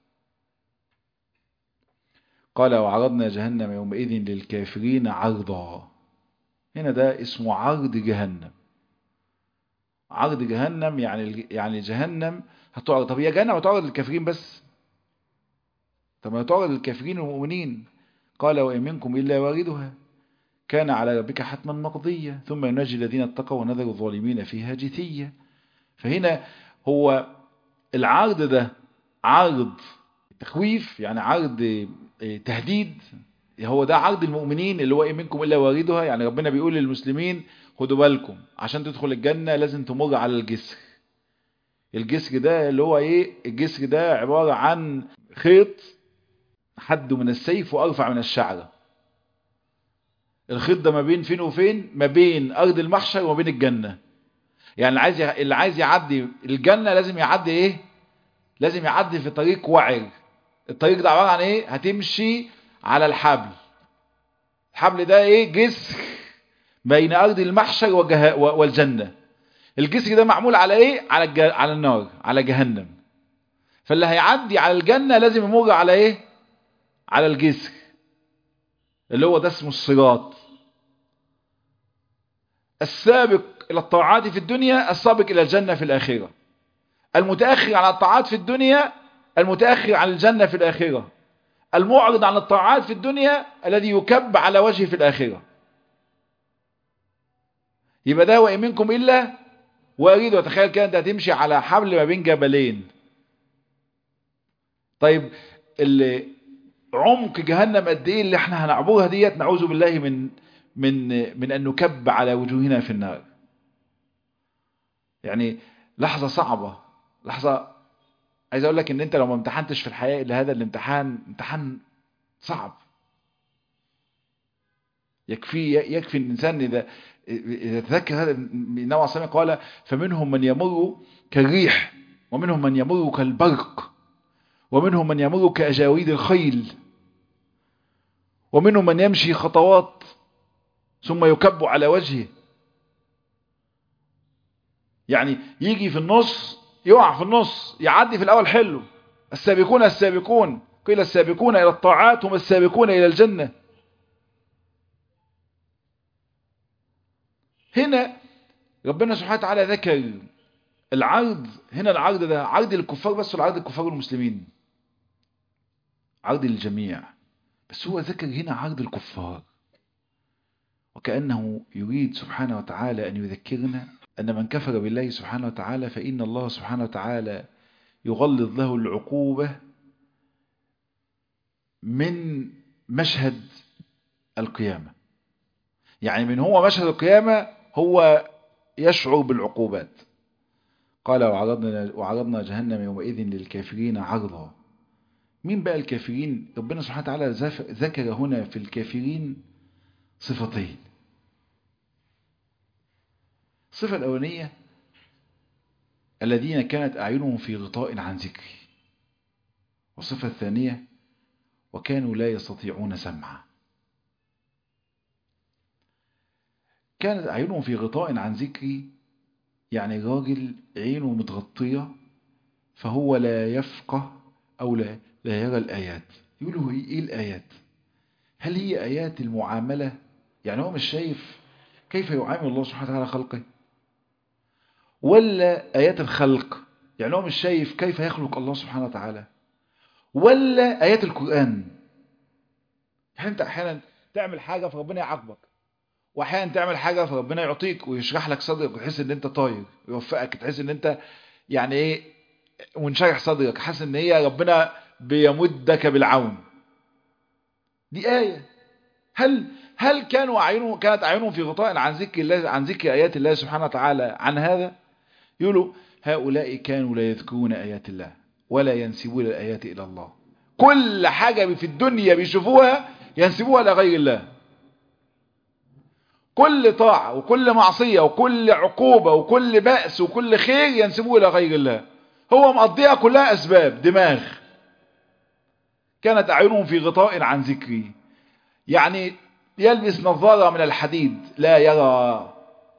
قال وعرضنا جهنم يومئذ للكافرين عرضا هنا ده اسمه عرض جهنم عرض جهنم يعني يعني جهنم هتعرض طب هي جهنم هتعرض للكافرين بس طب ما هتعرض للكافرين والمؤمنين قال وإن منكم إلا واردها كان على ربك حتما مقضية ثم ينجي الذين اتقوا ونذر الظالمين فيها جثية فهنا هو العرض ده عرض تخويف يعني عرض تهديد هو ده عرض المؤمنين اللي هو ايه منكم الا واردها يعني ربنا بيقول للمسلمين خدوا بالكم عشان تدخل الجنة لازم تمر على الجسر الجسر ده اللي هو ايه الجسر ده عبارة عن خيط حد من السيف وارفع من الشعرة الخيط ده ما بين فين وفين ما بين ارض المحشر وما بين الجنة يعني اللي عايز اللي عايز يعدي الجنة لازم يعدي ايه لازم يعدي في طريق وعر الطريق ده عبارة عن ايه هتمشي على الحبل الحبل ده ايه جسر بين ارض المحشر وجه... والجنة الجسر ده معمول على ايه على الج... على النار على جهنم فاللي هيعدي على الجنة لازم يمر على ايه على الجسر اللي هو ده اسمه الصراط السابق الى الطاعات في الدنيا السابق الى الجنة في الاخرة المتأخر عن الطاعات في الدنيا المتأخر عن الجنة في الاخرة المعرض عن الطاعات في الدنيا الذي يكب على وجهه في الاخرة يبقى ده وإن منكم إلا وأريد وتخيل كده أنت هتمشي على حبل ما بين جبلين طيب اللي عمق جهنم قد ايه اللي احنا هنعبرها ديت نعوذ بالله من من من ان نكب على وجوهنا في النار يعني لحظة صعبة لحظة عايز اقول لك ان انت لو ما امتحنتش في الحياة الا هذا الامتحان امتحان صعب يكفي يكفي الانسان اذا اذا تذكر هذا النبي عليه الصلاه قال فمنهم من يمر كالريح ومنهم من يمر كالبرق ومنهم من يمر كأجاويد الخيل ومنهم من يمشي خطوات ثم يكب على وجهه يعني يجي في النص يقع في النص يعدي في الأول حلو السابقون السابقون قيل السابقون إلى الطاعات هم السابقون إلى الجنة هنا ربنا سبحانه وتعالى ذكر العرض هنا العرض ده عرض الكفار بس ولا عرض الكفار والمسلمين عرض للجميع بس هو ذكر هنا عرض الكفار وكأنه يريد سبحانه وتعالى أن يذكرنا أن من كفر بالله سبحانه وتعالى فإن الله سبحانه وتعالى يغلظ له العقوبة من مشهد القيامة يعني من هو مشهد القيامة هو يشعر بالعقوبات قال وعرضنا, وعرضنا جهنم يومئذ للكافرين عرضا مين بقى الكافرين ربنا سبحانه وتعالى ذكر هنا في الكافرين صفتين الصفة الأولانية الذين كانت أعينهم في غطاء عن ذكري والصفة الثانية وكانوا لا يستطيعون سمعا كانت أعينهم في غطاء عن ذكري يعني راجل عينه متغطية فهو لا يفقه أو لا, لا يرى الآيات يقولوا إيه الآيات هل هي آيات المعاملة يعني هو مش شايف كيف يعامل الله سبحانه وتعالى خلقه ولا آيات الخلق يعني هو مش شايف كيف يخلق الله سبحانه وتعالى ولا آيات القرآن يعني انت احيانا تعمل حاجة فربنا يعاقبك واحيانا تعمل حاجة فربنا يعطيك ويشرح لك صدرك وتحس ان انت طاير ويوفقك تحس ان انت يعني ايه وانشرح صدرك حاسس ان هي ربنا بيمدك بالعون دي آية هل هل كانوا أعينهم كانت أعينهم في غطاء عن ذكر الله عن ذكر آيات الله سبحانه وتعالى عن هذا يقولوا هؤلاء كانوا لا يذكرون آيات الله ولا ينسبون الآيات إلى الله كل حاجة في الدنيا بيشوفوها ينسبوها لغير الله كل طاعة وكل معصية وكل عقوبة وكل بأس وكل خير ينسبوه إلى غير الله هو مقضيها كلها أسباب دماغ كانت أعينهم في غطاء عن ذكري يعني يلبس نظارة من الحديد لا يرى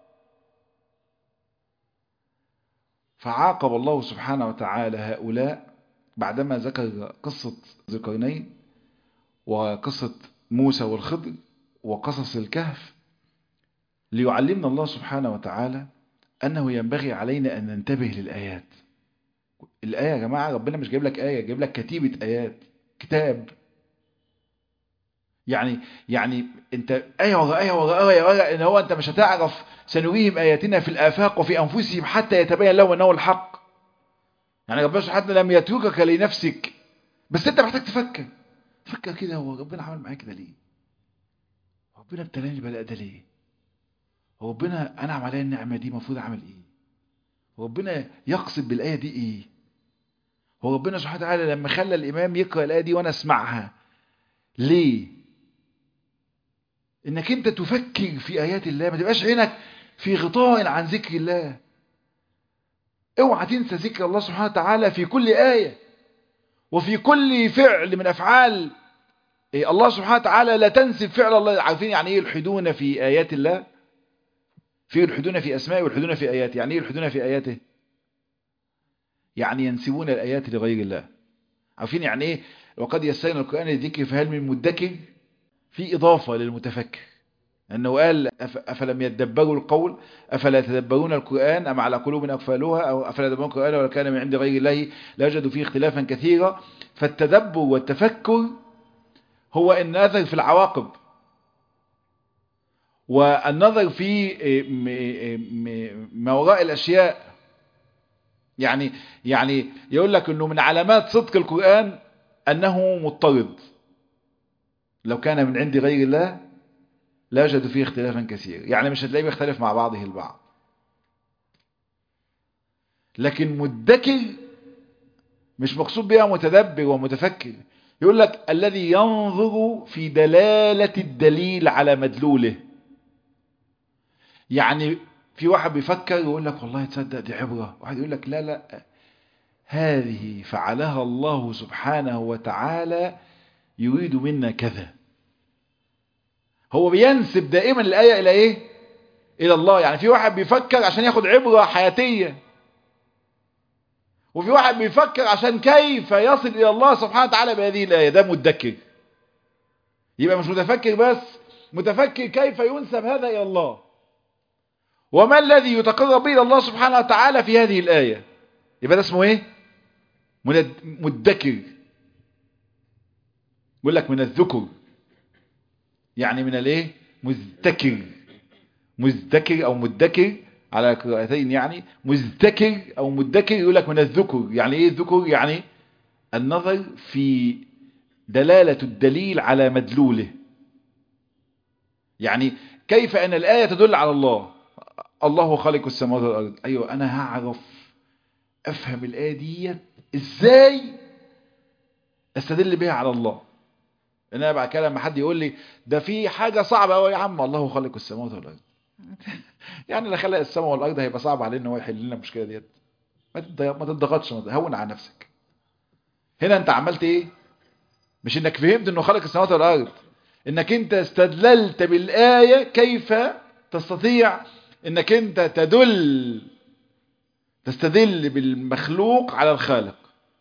فعاقب الله سبحانه وتعالى هؤلاء بعدما ذكر قصة ذكرنين وقصة موسى والخضر وقصص الكهف ليعلمنا الله سبحانه وتعالى أنه ينبغي علينا أن ننتبه للآيات الآية يا جماعة ربنا مش جايب لك آية جايب لك كتيبة آيات كتاب يعني يعني انت آية ورا آية ورا آية ورا ان هو انت مش هتعرف سنريهم آياتنا في الآفاق وفي أنفسهم حتى يتبين لهم أنه الحق يعني ربنا سبحانه لم يتركك لنفسك بس انت محتاج تفكر فكر كده هو ربنا عمل معاك كده ليه ربنا ابتلاني البلاء ده ليه هو ربنا انعم عليا النعمه دي المفروض اعمل ايه هو ربنا يقصد بالايه دي ايه هو ربنا سبحانه وتعالى لما خلى الامام يقرا الايه دي وانا اسمعها ليه انك انت تفكر في ايات الله ما تبقاش عينك في غطاء عن ذكر الله اوعى تنسى ذكر الله سبحانه وتعالى في كل آية وفي كل فعل من أفعال إيه الله سبحانه وتعالى لا تنسب فعل الله عارفين يعني ايه يلحدون في آيات الله في يلحدون في أسمائه ويلحدون في آياته يعني ايه يلحدون في آياته يعني ينسبون الآيات لغير الله عارفين يعني ايه وقد يسرنا القرآن للذكر فهل من مدكر في إضافة للمتفكر أنه قال أفلم يتدبروا القول أفلا يتدبرون القرآن أم على قلوب أقفالها أو أفلا يتدبرون القرآن ولا كان من عند غير الله لوجدوا فيه اختلافا كثيرا فالتدبر والتفكر هو النظر في العواقب والنظر في ما وراء الأشياء يعني يعني يقول لك أنه من علامات صدق القرآن أنه مضطرد لو كان من عند غير الله لا يوجد فيه اختلافا كثيرا يعني مش هتلاقيه بيختلف مع بعضه البعض لكن مدكر مش مقصود بها متدبر ومتفكر يقول لك الذي ينظر في دلالة الدليل على مدلوله يعني في واحد بيفكر يقول لك والله تصدق دي عبرة واحد يقول لك لا لا هذه فعلها الله سبحانه وتعالى يريد منا كذا هو بينسب دائما الآية إلى إيه إلى الله يعني في واحد بيفكر عشان ياخد عبرة حياتية وفي واحد بيفكر عشان كيف يصل إلى الله سبحانه وتعالى بهذه الآية ده مدكر يبقى مش متفكر بس متفكر كيف ينسب هذا إلى الله وما الذي يتقرب به إلى الله سبحانه وتعالى في هذه الآية يبقى ده اسمه إيه مدكر يقول لك من الذكر يعني من الايه مذتكر مذتكر او مدكر على قراءتين يعني مذتكر او مدكر يقول لك من الذكر يعني ايه الذكر يعني النظر في دلالة الدليل على مدلوله يعني كيف ان الآية تدل على الله الله خالق السماوات والارض ايوه انا هعرف افهم الآية دي ازاي استدل بها على الله ان انا بعد كده لما حد يقول لي ده في حاجه صعبه قوي يا عم الله خالق السماوات والارض يعني اللي خلق السماء والارض هيبقى صعب عليه ان هو يحل لنا المشكله ديت ما تضغطش هون على نفسك هنا انت عملت ايه مش انك فهمت انه خلق السماوات والارض انك انت استدللت بالايه كيف تستطيع انك انت تدل تستدل بالمخلوق على الخالق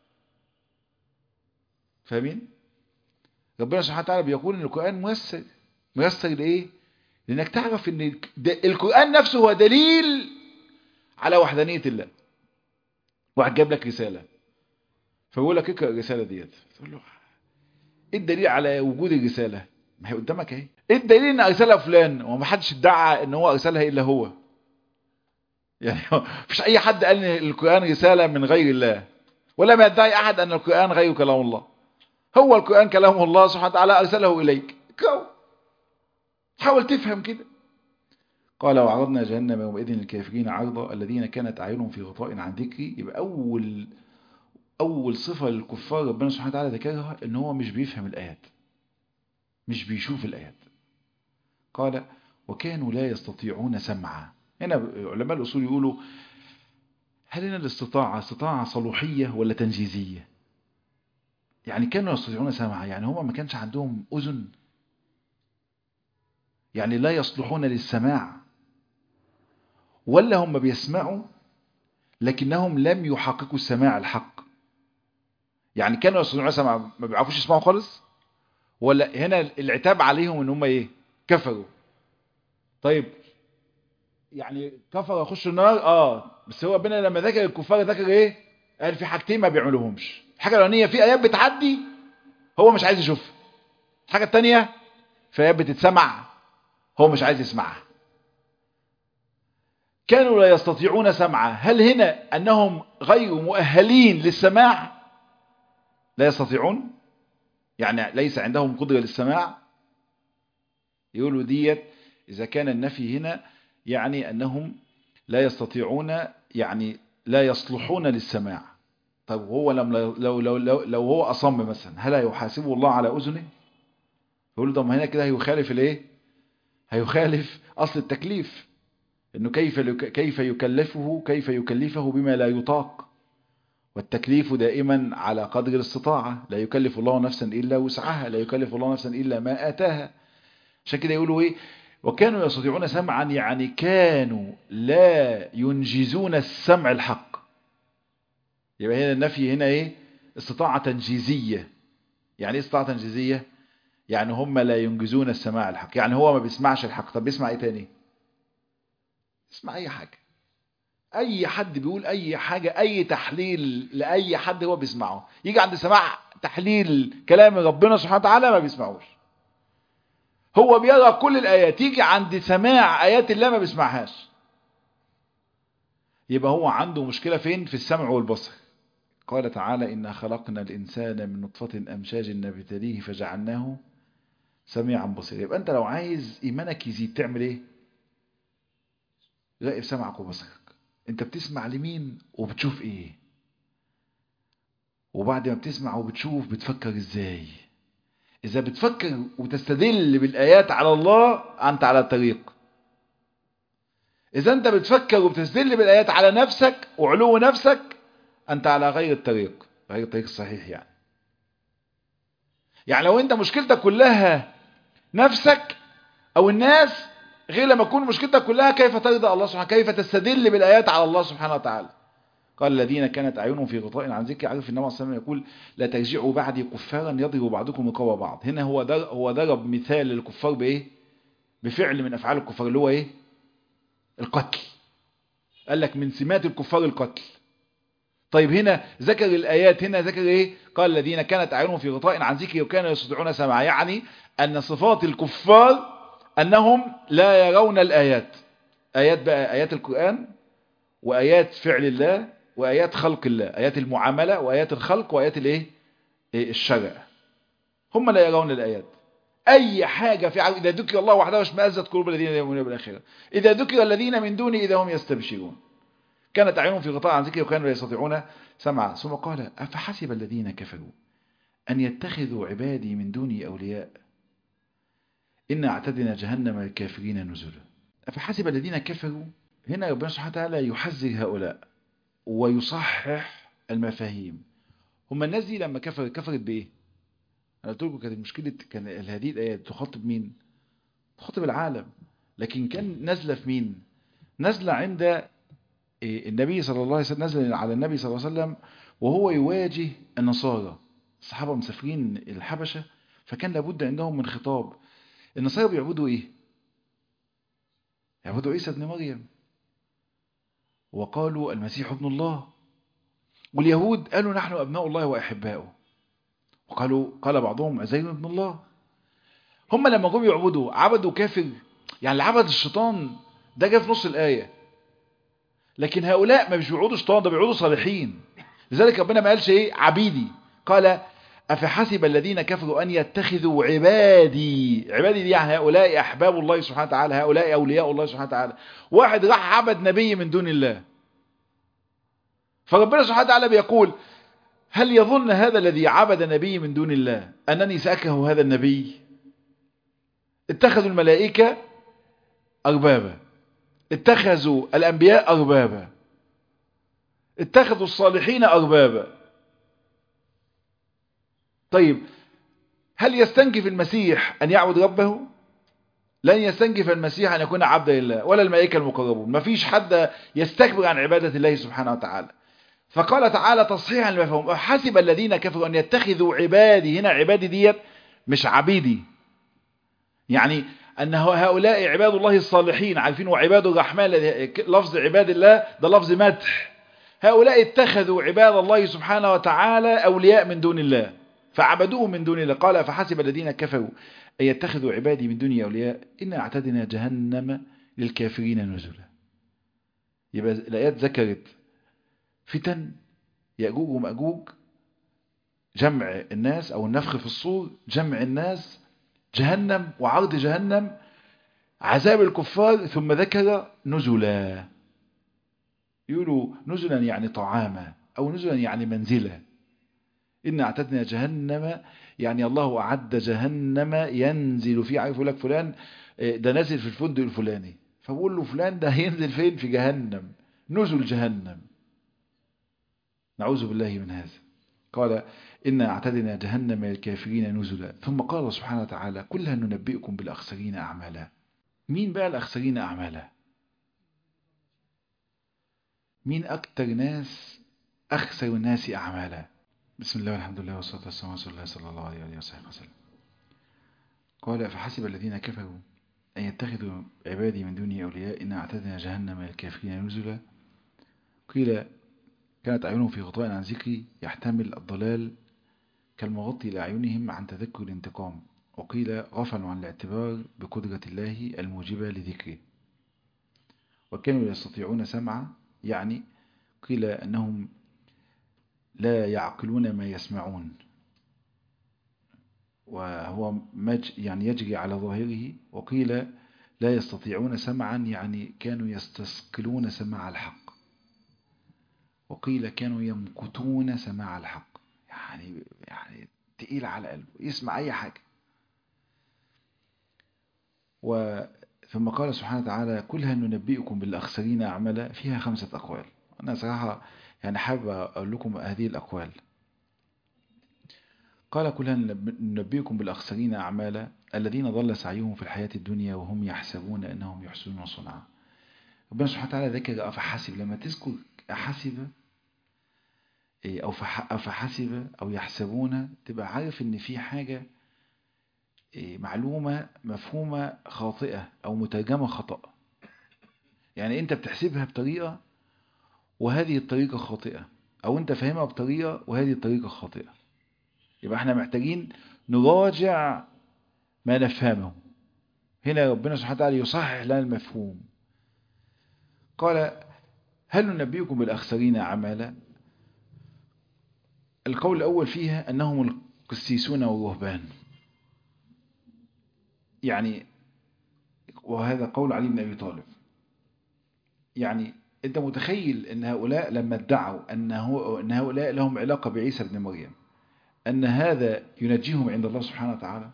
فاهمين ربنا سبحانه وتعالى بيقول ان القرآن ميسر ميسر لايه لانك تعرف ان القرآن نفسه هو دليل على وحدانية الله واحد جاب لك رسالة فبيقول لك اقرا الرسالة ديت تقول له ايه الدليل على وجود الرسالة ما هي قدامك اهي ايه الدليل ان ارسلها فلان وما حدش ادعى ان هو ارسلها الا هو يعني مفيش اي حد قال ان القرآن رسالة من غير الله ولا ما يدعي احد ان القرآن غير كلام الله هو القرآن كلام الله سبحانه وتعالى أرسله إليك كو حاول تفهم كده قال وعرضنا جهنم يومئذ للكافرين عرضا الذين كانت أعينهم في غطاء عن ذكري يبقى أول أول صفة للكفار ربنا سبحانه وتعالى ذكرها إن هو مش بيفهم الآيات مش بيشوف الآيات قال وكانوا لا يستطيعون سمعا هنا علماء الأصول يقولوا هل هنا الاستطاعة استطاعة صلوحية ولا تنجيزية يعني كانوا يستطيعون سمعا يعني هم ما كانش عندهم أذن يعني لا يصلحون للسماع ولا هم بيسمعوا لكنهم لم يحققوا السماع الحق يعني كانوا يستطيعون سمعا ما بيعرفوش يسمعوا خالص ولا هنا العتاب عليهم ان هم ايه كفروا طيب يعني كفر يخشوا النار اه بس هو ربنا لما ذكر الكفار ذكر ايه قال في حاجتين ما بيعملوهمش الحاجه الاولانيه في ايات بتعدي هو مش عايز يشوفها الحاجه الثانيه في ايات بتتسمع هو مش عايز يسمعها كانوا لا يستطيعون سمعا هل هنا أنهم غير مؤهلين للسماع لا يستطيعون يعني ليس عندهم قدرة للسماع يقولوا ديت إذا كان النفي هنا يعني أنهم لا يستطيعون يعني لا يصلحون للسماع طب هو لم لو, لو, لو, لو هو أصم مثلا هل هيحاسبه الله على أذنه يقول له طب هنا كده هيخالف الايه هيخالف أصل التكليف انه كيف كيف يكلفه كيف يكلفه بما لا يطاق والتكليف دائما على قدر الاستطاعة لا يكلف الله نفسا إلا وسعها لا يكلف الله نفسا إلا ما آتاها عشان كده يقولوا ايه وكانوا يستطيعون سمعا يعني كانوا لا ينجزون السمع الحق يبقى هنا النفي هنا ايه استطاعة تنجيزية يعني ايه استطاعة تنجيزية يعني هم لا ينجزون السماع الحق يعني هو ما بيسمعش الحق طب بيسمع ايه تاني اسمع اي حاجة اي حد بيقول اي حاجة اي تحليل لاي حد هو بيسمعه يجي عند سماع تحليل كلام ربنا سبحانه وتعالى ما بيسمعوش هو بيرى كل الايات يجي عند سماع ايات الله ما بيسمعهاش يبقى هو عنده مشكلة فين في السمع والبصر قال تعالى إنا خلقنا الإنسان من نطفة أمشاج نبتليه فجعلناه سميعا بصيرا يبقى أنت لو عايز إيمانك يزيد تعمل إيه راقب سمعك وبصرك أنت بتسمع لمين وبتشوف إيه وبعد ما بتسمع وبتشوف بتفكر إزاي إذا بتفكر وتستدل بالآيات على الله أنت على الطريق إذا أنت بتفكر وبتستدل بالآيات على نفسك وعلو نفسك أنت على غير الطريق غير الطريق الصحيح يعني يعني لو أنت مشكلتك كلها نفسك أو الناس غير لما تكون مشكلتك كلها كيف ترضى الله سبحانه كيف تستدل بالآيات على الله سبحانه وتعالى قال الذين كانت أعينهم في غطاء عن ذكر عارف النبي صلى الله عليه وسلم يقول لا ترجعوا بعدي كفارا يضرب بعضكم رقاب بعض هنا هو در هو ضرب مثال للكفار بإيه بفعل من أفعال الكفار اللي هو إيه القتل قال لك من سمات الكفار القتل طيب هنا ذكر الآيات هنا ذكر إيه قال الذين كانت أعينهم في غطاء عن ذكري وكانوا يستطيعون سماع يعني أن صفات الكفار أنهم لا يرون الآيات آيات بقى آيات القرآن وآيات فعل الله وآيات خلق الله آيات المعاملة وآيات الخلق وآيات الإيه الشرع هم لا يرون الآيات أي حاجة في عقل إذا ذكر الله وحده اشمأزت قلوب الذين لا يؤمنون بالآخرة إذا ذكر الذين من دونه إذا هم يستبشرون كانت أعينهم في غطاء عن ذكري وكانوا لا يستطيعون سمعا ثم قال أفحسب الذين كفروا أن يتخذوا عبادي من دوني أولياء إن اعتدنا جهنم الكافرين نزلا أفحسب الذين كفروا هنا ربنا سبحانه وتعالى يحذر هؤلاء ويصحح المفاهيم هم الناس دي لما كفرت كفرت بإيه أنا قلت لكم كانت مشكلة كان هذه الآيات تخاطب مين تخاطب العالم لكن كان نازلة في مين نازلة عند النبي صلى الله عليه وسلم نزل على النبي صلى الله عليه وسلم وهو يواجه النصارى الصحابة مسافرين الحبشة فكان لابد عندهم من خطاب النصارى بيعبدوا ايه يعبدوا عيسى ابن مريم وقالوا المسيح ابن الله واليهود قالوا نحن أبناء الله وأحباؤه وقالوا قال بعضهم عزير ابن الله هم لما جم يعبدوا عبدوا كافر يعني اللي عبد الشيطان ده جه في نص الآية لكن هؤلاء ما مش بيعبدوا شيطان ده بيعبدوا صالحين لذلك ربنا ما قالش ايه عبيدي قال أفحسب الذين كفروا أن يتخذوا عبادي عبادي دي يعني هؤلاء أحباب الله سبحانه وتعالى هؤلاء أولياء الله سبحانه وتعالى واحد راح عبد نبي من دون الله فربنا سبحانه وتعالى بيقول هل يظن هذا الذي عبد نبي من دون الله أنني سأكره هذا النبي اتخذوا الملائكة أربابا اتخذوا الأنبياء أربابا اتخذوا الصالحين أربابا طيب هل يستنكف المسيح أن يعبد ربه لن يستنكف المسيح أن يكون عبدا لله ولا الملائكة المقربون ما فيش حد يستكبر عن عبادة الله سبحانه وتعالى فقال تعالى تصحيحا لمفهوم حسب الذين كفروا أن يتخذوا عبادي هنا عبادي ديت مش عبيدي يعني أن هؤلاء عباد الله الصالحين عارفين وعباد الرحمن لفظ عباد الله ده لفظ مدح هؤلاء اتخذوا عباد الله سبحانه وتعالى أولياء من دون الله فعبدوه من دون الله قال فحسب الذين كفروا أن يتخذوا عبادي من دون أولياء إن اعتدنا جهنم للكافرين نزلا يبقى الآيات ذكرت فتن يأجوج ومأجوج جمع الناس أو النفخ في الصور جمع الناس جهنم وعرض جهنم عذاب الكفار ثم ذكر نزلا يقولوا نزلا يعني طعاما أو نزلا يعني منزلة إن اعتدنا جهنم يعني الله أعد جهنم ينزل فيه عارف لك فلان ده نازل في الفندق الفلاني فبقول له فلان ده هينزل فين في جهنم نزل جهنم نعوذ بالله من هذا قال إن اعتدنا جهنم الكافرين نزلا ثم قال سبحانه وتعالى كلها ننبئكم بالأخسرين أعمالا مين بقى الأخسرين أعمالا مين أكتر ناس أخسر الناس أعمالا بسم الله والحمد لله والصلاة والسلام على رسول الله صلى الله عليه وصحبه وسلم قال فحسب الذين كفروا أن يتخذوا عبادي من دوني أولياء إن اعتدنا جهنم الكافرين نزلا قيل كانت أعينهم في غطاء عن ذكري يحتمل الضلال كالمغطي لأعينهم عن تذكر الانتقام وقيل غفلوا عن الاعتبار بقدرة الله الموجبة لذكره وكانوا يستطيعون سمع يعني قيل أنهم لا يعقلون ما يسمعون وهو مج يعني يجري على ظاهره وقيل لا يستطيعون سمعا يعني كانوا يستثقلون سماع الحق وقيل كانوا يمكتون سماع الحق يعني يعني تقيل على قلبه يسمع أي حاجة و ثم قال سبحانه وتعالى كلها ننبئكم بالأخسرين أعمالا فيها خمسة أقوال أنا صراحة يعني حابب أقول لكم هذه الأقوال قال كلها ننبئكم بالأخسرين أعمالا الذين ضل سعيهم في الحياة الدنيا وهم يحسبون أنهم يحسنون صنعا ربنا سبحانه وتعالى ذكر أفحسب لما تذكر أحسب أو أفحسب أو يحسبون تبقى عارف إن في حاجة معلومة مفهومة خاطئة أو مترجمة خطأ يعني أنت بتحسبها بطريقة وهذه الطريقة خاطئة أو أنت فاهمها بطريقة وهذه الطريقة خاطئة يبقى احنا محتاجين نراجع ما نفهمه هنا ربنا سبحانه وتعالى يصحح لنا المفهوم قال هل ننبئكم بالأخسرين أعمالا القول الأول فيها أنهم القسيسون والرهبان يعني وهذا قول علي بن أبي طالب يعني أنت متخيل أن هؤلاء لما ادعوا أن, أن هؤلاء لهم علاقة بعيسى بن مريم أن هذا ينجيهم عند الله سبحانه وتعالى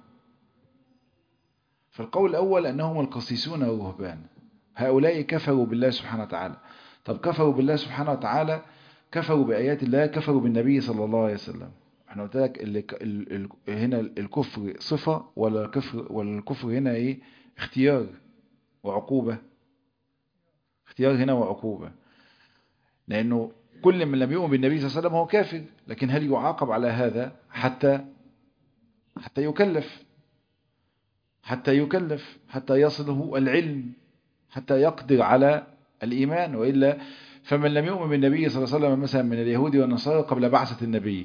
فالقول الأول أنهم القسيسون والرهبان هؤلاء كفروا بالله سبحانه وتعالى طب كفروا بالله سبحانه وتعالى كفروا بآيات الله كفروا بالنبي صلى الله عليه وسلم احنا قلت لك ال ال ال هنا الكفر صفة ولا الكفر ولا الكفر هنا ايه اختيار وعقوبة اختيار هنا وعقوبة لأنه كل من لم يؤمن بالنبي صلى الله عليه وسلم هو كافر لكن هل يعاقب على هذا حتى حتى يكلف حتى يكلف حتى يصله العلم حتى يقدر على الإيمان وإلا فمن لم يؤمن بالنبي صلى الله عليه وسلم مثلا من اليهود والنصارى قبل بعثة النبي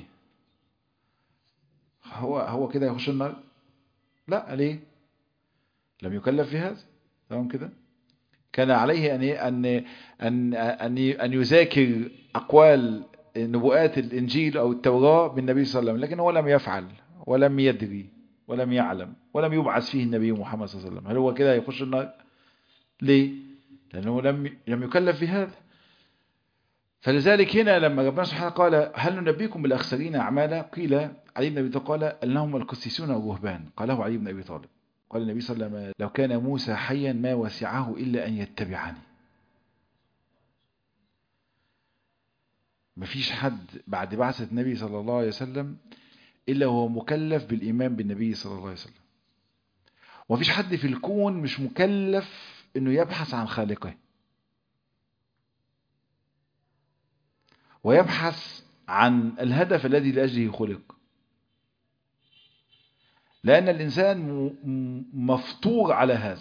هو هو كده يخش النار لا ليه لم يكلف في هذا تمام كده كان عليه أن أن أن أن أن يذاكر أقوال نبوءات الإنجيل أو التوراة بالنبي صلى الله عليه وسلم لكن هو لم يفعل ولم يدري ولم يعلم ولم يبعث فيه النبي محمد صلى الله عليه وسلم هل هو كده يخش النار ليه لأنه لم لم يكلف بهذا فلذلك هنا لما ربنا سبحانه قال هل ننبيكم بالأخسرين أعمالا قيل علي بن أبي طالب قال أنهم القسيسون والرهبان قاله علي بن أبي طالب قال النبي صلى الله عليه وسلم لو كان موسى حيا ما وسعه إلا أن يتبعني مفيش حد بعد بعثة النبي صلى الله عليه وسلم إلا هو مكلف بالإيمان بالنبي صلى الله عليه وسلم ومفيش حد في الكون مش مكلف أنه يبحث عن خالقه ويبحث عن الهدف الذي لأجله خلق لأن الإنسان مفطور على هذا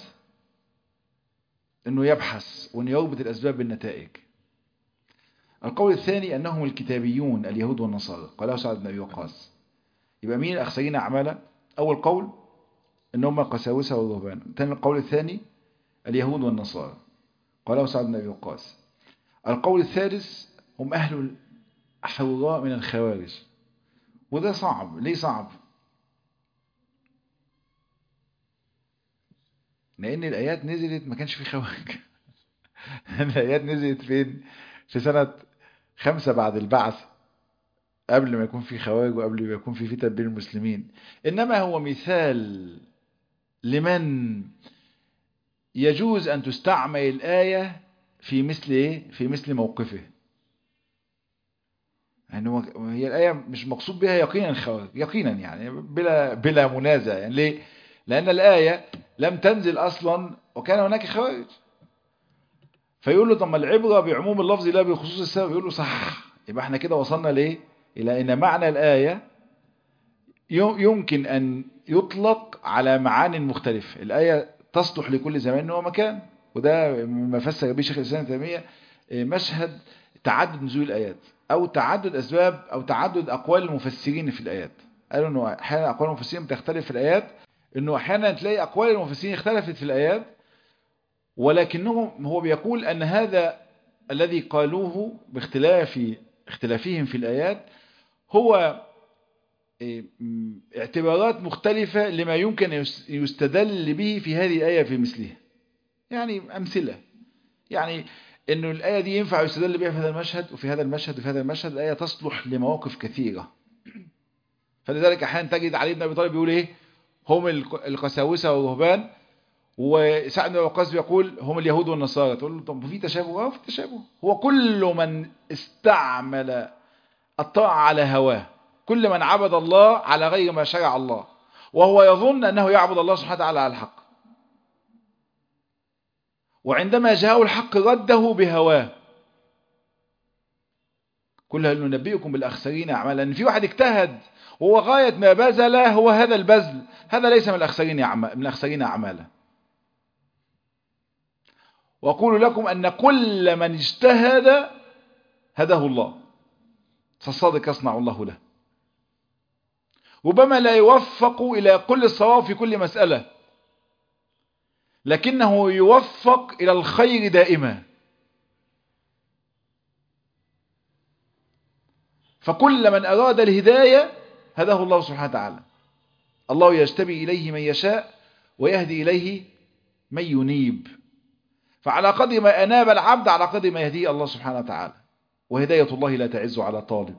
أنه يبحث وأن يربط الأسباب بالنتائج القول الثاني أنهم الكتابيون اليهود والنصارى قاله سعد بن أبي وقاص يبقى مين الأخسرين أعمالا أول قول أنهم القساوسة والرهبان ثاني القول الثاني اليهود والنصارى قاله سعد بن أبي وقاص القول الثالث هم أهل الحوراء من الخوارج وده صعب ليه صعب لأن الآيات نزلت ما كانش في خوارج الآيات نزلت فين في سنة خمسة بعد البعث قبل ما يكون في خوارج وقبل ما يكون في فتن بين المسلمين إنما هو مثال لمن يجوز أن تستعمل الآية في مثل إيه؟ في مثل موقفه يعني هو هي الآية مش مقصود بها يقينا الخوارج يقينا يعني بلا بلا منازع يعني ليه؟ لأن الآية لم تنزل أصلا وكان هناك خوارج فيقول له طب ما العبرة بعموم اللفظ لا بخصوص السبب يقول له صح يبقى احنا كده وصلنا ليه؟ إلى أن معنى الآية يمكن أن يطلق على معان مختلفة الآية تصلح لكل زمان ومكان وده ما فسر به شيخ الإسلام تيمية مشهد تعدد نزول الآيات أو تعدد أسباب أو تعدد أقوال المفسرين في الآيات قالوا أنه أحيانا أقوال المفسرين بتختلف في الآيات أنه أحيانا تلاقي أقوال المفسرين اختلفت في الآيات ولكنه هو بيقول أن هذا الذي قالوه باختلاف اختلافهم في الآيات هو اعتبارات مختلفة لما يمكن يستدل به في هذه الآية في مثلها يعني أمثلة يعني أنه الآية دي ينفع يستدل بها في هذا المشهد وفي هذا المشهد وفي هذا المشهد الآية تصلح لمواقف كثيرة فلذلك أحيانا تجد علي بن أبي طالب بيقول إيه هم القساوسة والرهبان وسعد بن وقاص بيقول هم اليهود والنصارى تقول له طب في تشابه اه في تشابه هو كل من استعمل الطاعة على هواه كل من عبد الله على غير ما شرع الله وهو يظن أنه يعبد الله سبحانه وتعالى على الحق وعندما جاءه الحق رده بهواه كل هل ننبئكم بالأخسرين أعمالا لأن في واحد اجتهد وهو غاية ما بذل هو هذا البذل هذا ليس من الأخسرين من الأخسرين أعمالا وأقول لكم أن كل من اجتهد هداه الله فالصادق يصنع الله له ربما لا يوفق إلى كل الصواب في كل مسألة لكنه يوفق إلى الخير دائما فكل من أراد الهداية هداه الله سبحانه وتعالى الله يجتبي إليه من يشاء ويهدي إليه من ينيب فعلى قدر ما أناب العبد على قدر ما يهديه الله سبحانه وتعالى وهداية الله لا تعز على طالب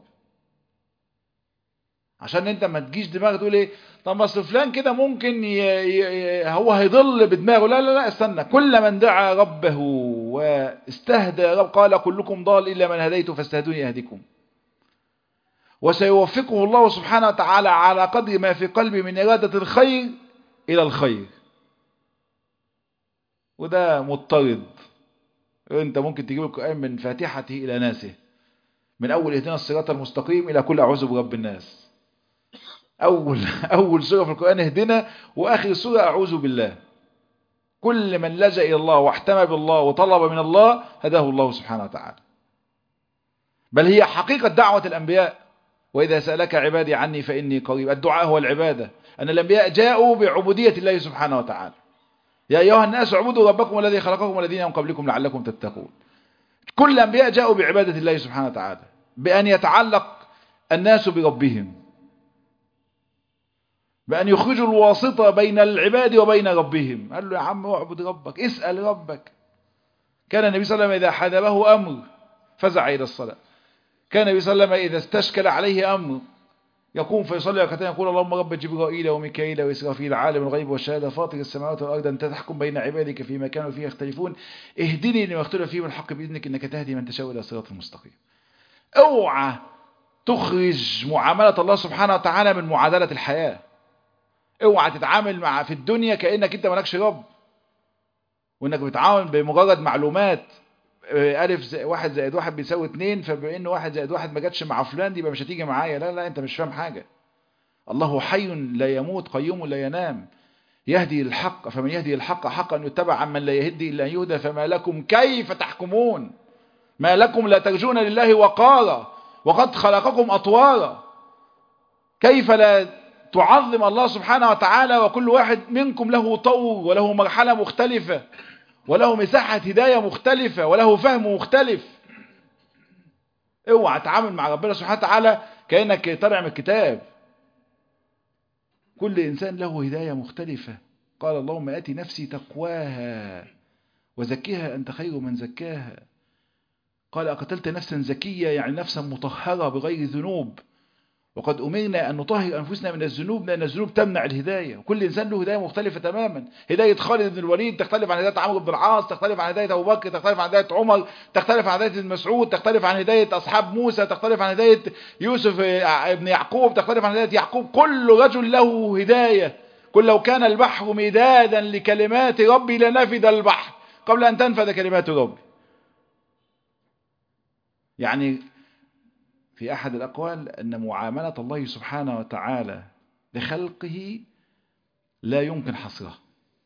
عشان انت ما تجيش دماغك تقول ايه طب اصل فلان كده ممكن ي... ي... هو هيضل بدماغه لا لا لا استنى كل من دعا ربه واستهدى رب قال كلكم ضال الا من هديته فاستهدوني اهدكم وسيوفقه الله سبحانه وتعالى على قدر ما في قلبه من إرادة الخير إلى الخير وده مضطرد انت ممكن تجيب القرآن من فاتحته إلى ناسه من أول اهدنا الصراط المستقيم إلى كل أعوذ برب الناس أول أول سورة في القرآن اهدنا وآخر سورة أعوذ بالله كل من لجأ إلى الله واحتمى بالله وطلب من الله هداه الله سبحانه وتعالى بل هي حقيقة دعوة الأنبياء وإذا سألك عبادي عني فإني قريب الدعاء هو العبادة أن الأنبياء جاءوا بعبودية الله سبحانه وتعالى يا أيها الناس اعبدوا ربكم الذي خلقكم والذين من قبلكم لعلكم تتقون كل الأنبياء جاءوا بعبادة الله سبحانه وتعالى بأن يتعلق الناس بربهم بأن يخرجوا الواسطة بين العباد وبين ربهم قال له يا عم اعبد ربك اسأل ربك كان النبي صلى الله عليه وسلم إذا حدبه أمر فزع إلى الصلاة كان النبي صلى الله عليه وسلم إذا استشكل عليه أمر يقوم فيصلي ركعتين يقول اللهم رب جبرائيل وميكائيل وإسرافيل عالم الغيب والشهادة فاطر السماوات والأرض أنت تحكم بين عبادك فيما كانوا فيه يختلفون اهدني لما اختلف فيه من الحق بإذنك إنك تهدي من تشاء إلى صراط المستقيم اوعى تخرج معاملة الله سبحانه وتعالى من معادلة الحياة اوعى تتعامل مع في الدنيا كأنك انت مالكش رب وانك بتعامل بمجرد معلومات ألف زائد واحد زائد واحد بيساوي اتنين فبما إن واحد زائد واحد ما جاتش مع فلان دي يبقى مش هتيجي معايا لا لا أنت مش فاهم حاجة الله حي لا يموت قيوم لا ينام يهدي الحق فمن يهدي الحق حقا يتبع عمن لا يهدي إلا أن يهدى فما لكم كيف تحكمون ما لكم لا ترجون لله وقارا وقد خلقكم أطوارا كيف لا تعظم الله سبحانه وتعالى وكل واحد منكم له طور وله مرحلة مختلفة وله مساحة هداية مختلفة وله فهم مختلف اوعى تعامل مع ربنا سبحانه وتعالى كأنك طالع من الكتاب كل إنسان له هداية مختلفة قال اللهم آتي نفسي تقواها وزكيها أنت خير من زكاها قال أقتلت نفسا زكية يعني نفسا مطهرة بغير ذنوب وقد أمرنا أن نطهر أنفسنا من الذنوب لأن الذنوب تمنع الهداية وكل إنسان له هداية مختلفة تماما هداية خالد بن الوليد تختلف عن هداية عمرو بن العاص تختلف عن هداية أبو بكر تختلف عن هداية عمر تختلف عن هداية ابن مسعود تختلف عن هداية أصحاب موسى تختلف عن هداية يوسف ابن يعقوب تختلف عن هداية يعقوب كل رجل له هداية كل لو كان البحر مدادا لكلمات ربي لنفد البحر قبل أن تنفذ كلمات ربي يعني في أحد الأقوال أن معاملة الله سبحانه وتعالى لخلقه لا يمكن حصرها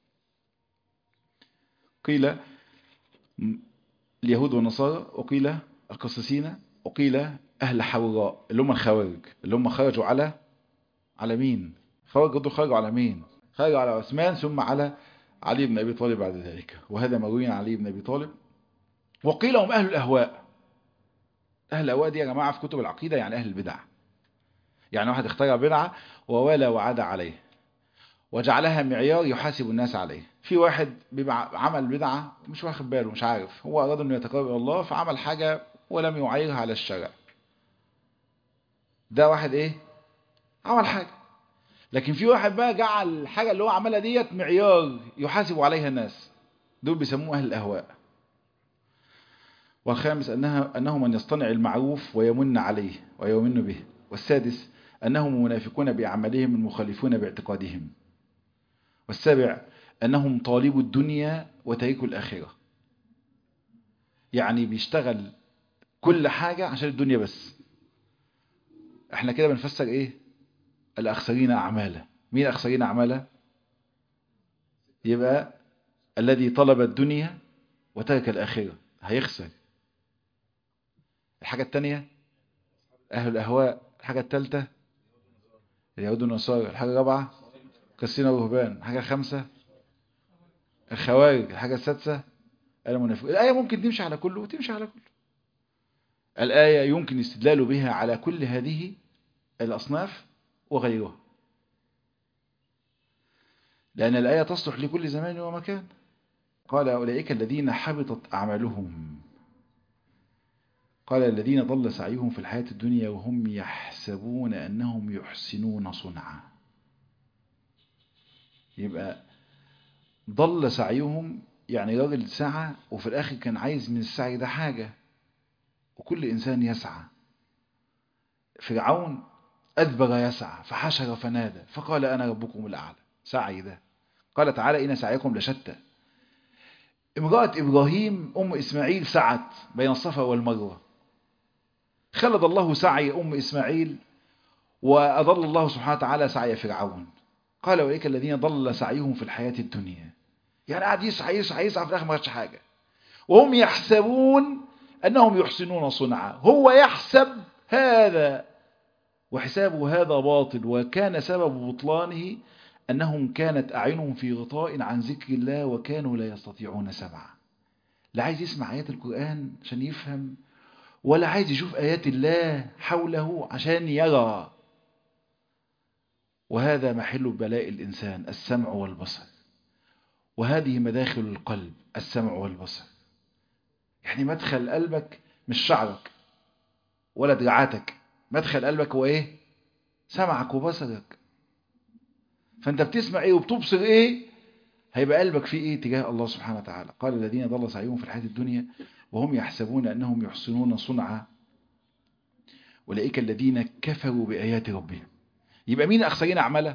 قيل اليهود والنصارى وقيل القسيسين وقيل أهل حوراء اللي هم الخوارج اللي هم خرجوا على على مين خوارج دول خرجوا على مين خرجوا على عثمان ثم على علي بن أبي طالب بعد ذلك وهذا مروي عن علي بن أبي طالب وقيل هم أهل الأهواء أهل الأهواء دي يا جماعة في كتب العقيدة يعني أهل البدع يعني واحد اخترع بدعة ووالى وعاد عليه وجعلها معيار يحاسب الناس عليه في واحد بيبقى عمل بدعة مش واخد باله مش عارف هو أراد أنه يتقرب إلى الله فعمل حاجة ولم يعيرها على الشرع ده واحد إيه عمل حاجة لكن في واحد بقى جعل الحاجة اللي هو عملها ديت معيار يحاسب عليها الناس دول بيسموه أهل الأهواء والخامس أنها أنه من يصطنع المعروف ويمن عليه ويمن به والسادس أنهم منافقون بأعمالهم المخالفون باعتقادهم والسابع أنهم طالبوا الدنيا وتركوا الآخرة يعني بيشتغل كل حاجة عشان الدنيا بس احنا كده بنفسر ايه الأخسرين أعمالا مين أخسرين أعمالا يبقى الذي طلب الدنيا وترك الآخرة هيخسر الحاجة التانية أهل الأهواء الحاجة التالتة اليهود والنصارى الحاجة الرابعة قسيس ورهبان الحاجة الخامسة الخوارج الحاجة السادسة المنافقون الآية ممكن تمشي على كله وتمشي على كله الآية يمكن استدلال بها على كل هذه الأصناف وغيرها لأن الآية تصلح لكل زمان ومكان قال أولئك الذين حبطت أعمالهم قال الذين ضل سعيهم في الحياة الدنيا وهم يحسبون أنهم يحسنون صنعا يبقى ضل سعيهم يعني راجل سعى وفي الآخر كان عايز من السعي ده حاجة وكل إنسان يسعى فرعون أدبر يسعى فحشر فنادى فقال أنا ربكم الأعلى سعي ده قال تعالى إن سعيكم لشتى امرأة إبراهيم أم إسماعيل سعت بين الصفا والمروة خلد الله سعي أم إسماعيل وأضل الله سبحانه وتعالى سعي فرعون قال أولئك الذين ضل سعيهم في الحياة الدنيا يعني قاعد يسعى يسعى يسعى في الآخر ما خدش حاجة وهم يحسبون أنهم يحسنون صنعا هو يحسب هذا وحسابه هذا باطل وكان سبب بطلانه أنهم كانت أعينهم في غطاء عن ذكر الله وكانوا لا يستطيعون سمعا لا عايز يسمع آيات القرآن عشان يفهم ولا عايز يشوف آيات الله حوله عشان يرى وهذا محل بلاء الإنسان السمع والبصر وهذه مداخل القلب السمع والبصر يعني مدخل قلبك مش شعرك ولا دراعاتك مدخل قلبك هو ايه سمعك وبصرك فانت بتسمع ايه وبتبصر ايه هيبقى قلبك فيه ايه تجاه الله سبحانه وتعالى قال الذين ضل سعيهم في الحياة الدنيا وهم يحسبون انهم يحسنون صنعا اولئك الذين كفروا بآيات ربهم يبقى مين اخسرين اعماله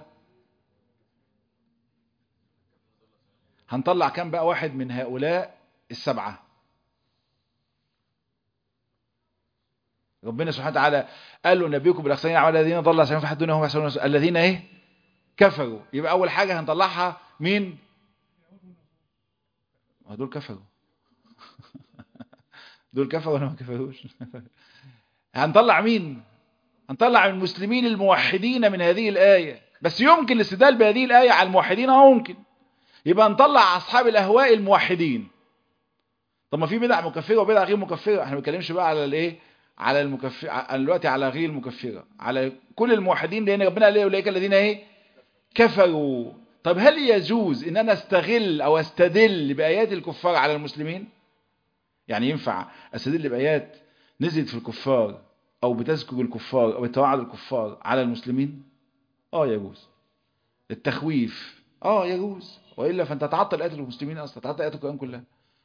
هنطلع كام بقى واحد من هؤلاء السبعة ربنا سبحانه وتعالى قال له نبيكم بالاخسرين اعمال الذين ضل سعيهم في الحياة الدنيا وهم يحسبون الذين ايه كفروا يبقى اول حاجة هنطلعها مين دول كفروا دول كفروا ولا ما كفروش هنطلع مين هنطلع المسلمين الموحدين من هذه الآية بس يمكن الاستدلال بهذه الآية على الموحدين اه ممكن يبقى نطلع أصحاب الأهواء الموحدين طب ما في بدع مكفرة وبدع غير مكفرة احنا ما بنتكلمش بقى على الايه على المكفر ع- دلوقتي على غير المكفرة على كل الموحدين لأن ربنا قال أولئك الذين إيه كفروا طب هل يجوز إن أنا استغل أو استدل بآيات الكفار على المسلمين يعني ينفع استدل بآيات نزلت في الكفار أو بتذكر الكفار أو بتوعد الكفار على المسلمين آه يجوز التخويف آه يجوز وإلا فأنت تعطل آيات المسلمين أصلا تعطل آيات القرآن كلها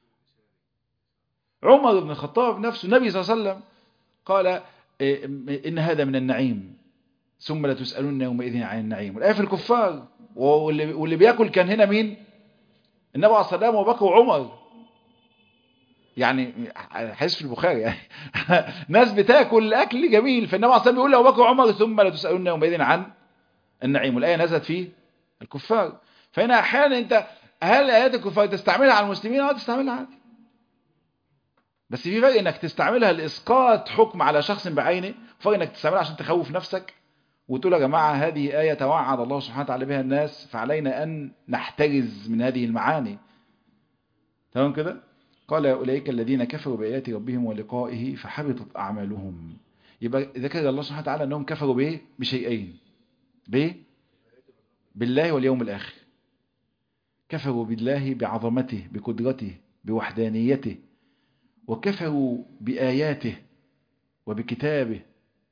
عمر بن الخطاب نفسه النبي صلى الله عليه وسلم قال إيه، إن هذا من النعيم ثم لا تسألون يومئذ عن النعيم الآية في الكفار واللي, واللي بياكل كان هنا مين النبي عليه الصلاة والسلام وأبو بكر وعمر يعني حديث في البخاري يعني ناس بتاكل اكل جميل فالنبي عليه الصلاه والسلام بيقول لابو بكر وعمر ثم لا تسالون يومئذ عن النعيم والايه نزلت في الكفار فهنا احيانا انت هل ايات الكفار تستعملها على المسلمين اه تستعملها عادي بس في فرق انك تستعملها لاسقاط حكم على شخص بعينه فرق انك تستعملها عشان تخوف نفسك وتقول يا جماعه هذه ايه توعد الله سبحانه وتعالى بها الناس فعلينا ان نحترز من هذه المعاني تمام كده قال أولئك الذين كفروا بآيات ربهم ولقائه فحبطت أعمالهم يبقى ذكر الله سبحانه وتعالى أنهم كفروا بإيه؟ بشيئين بإيه؟ بالله واليوم الآخر كفروا بالله بعظمته بقدرته بوحدانيته وكفروا بآياته وبكتابه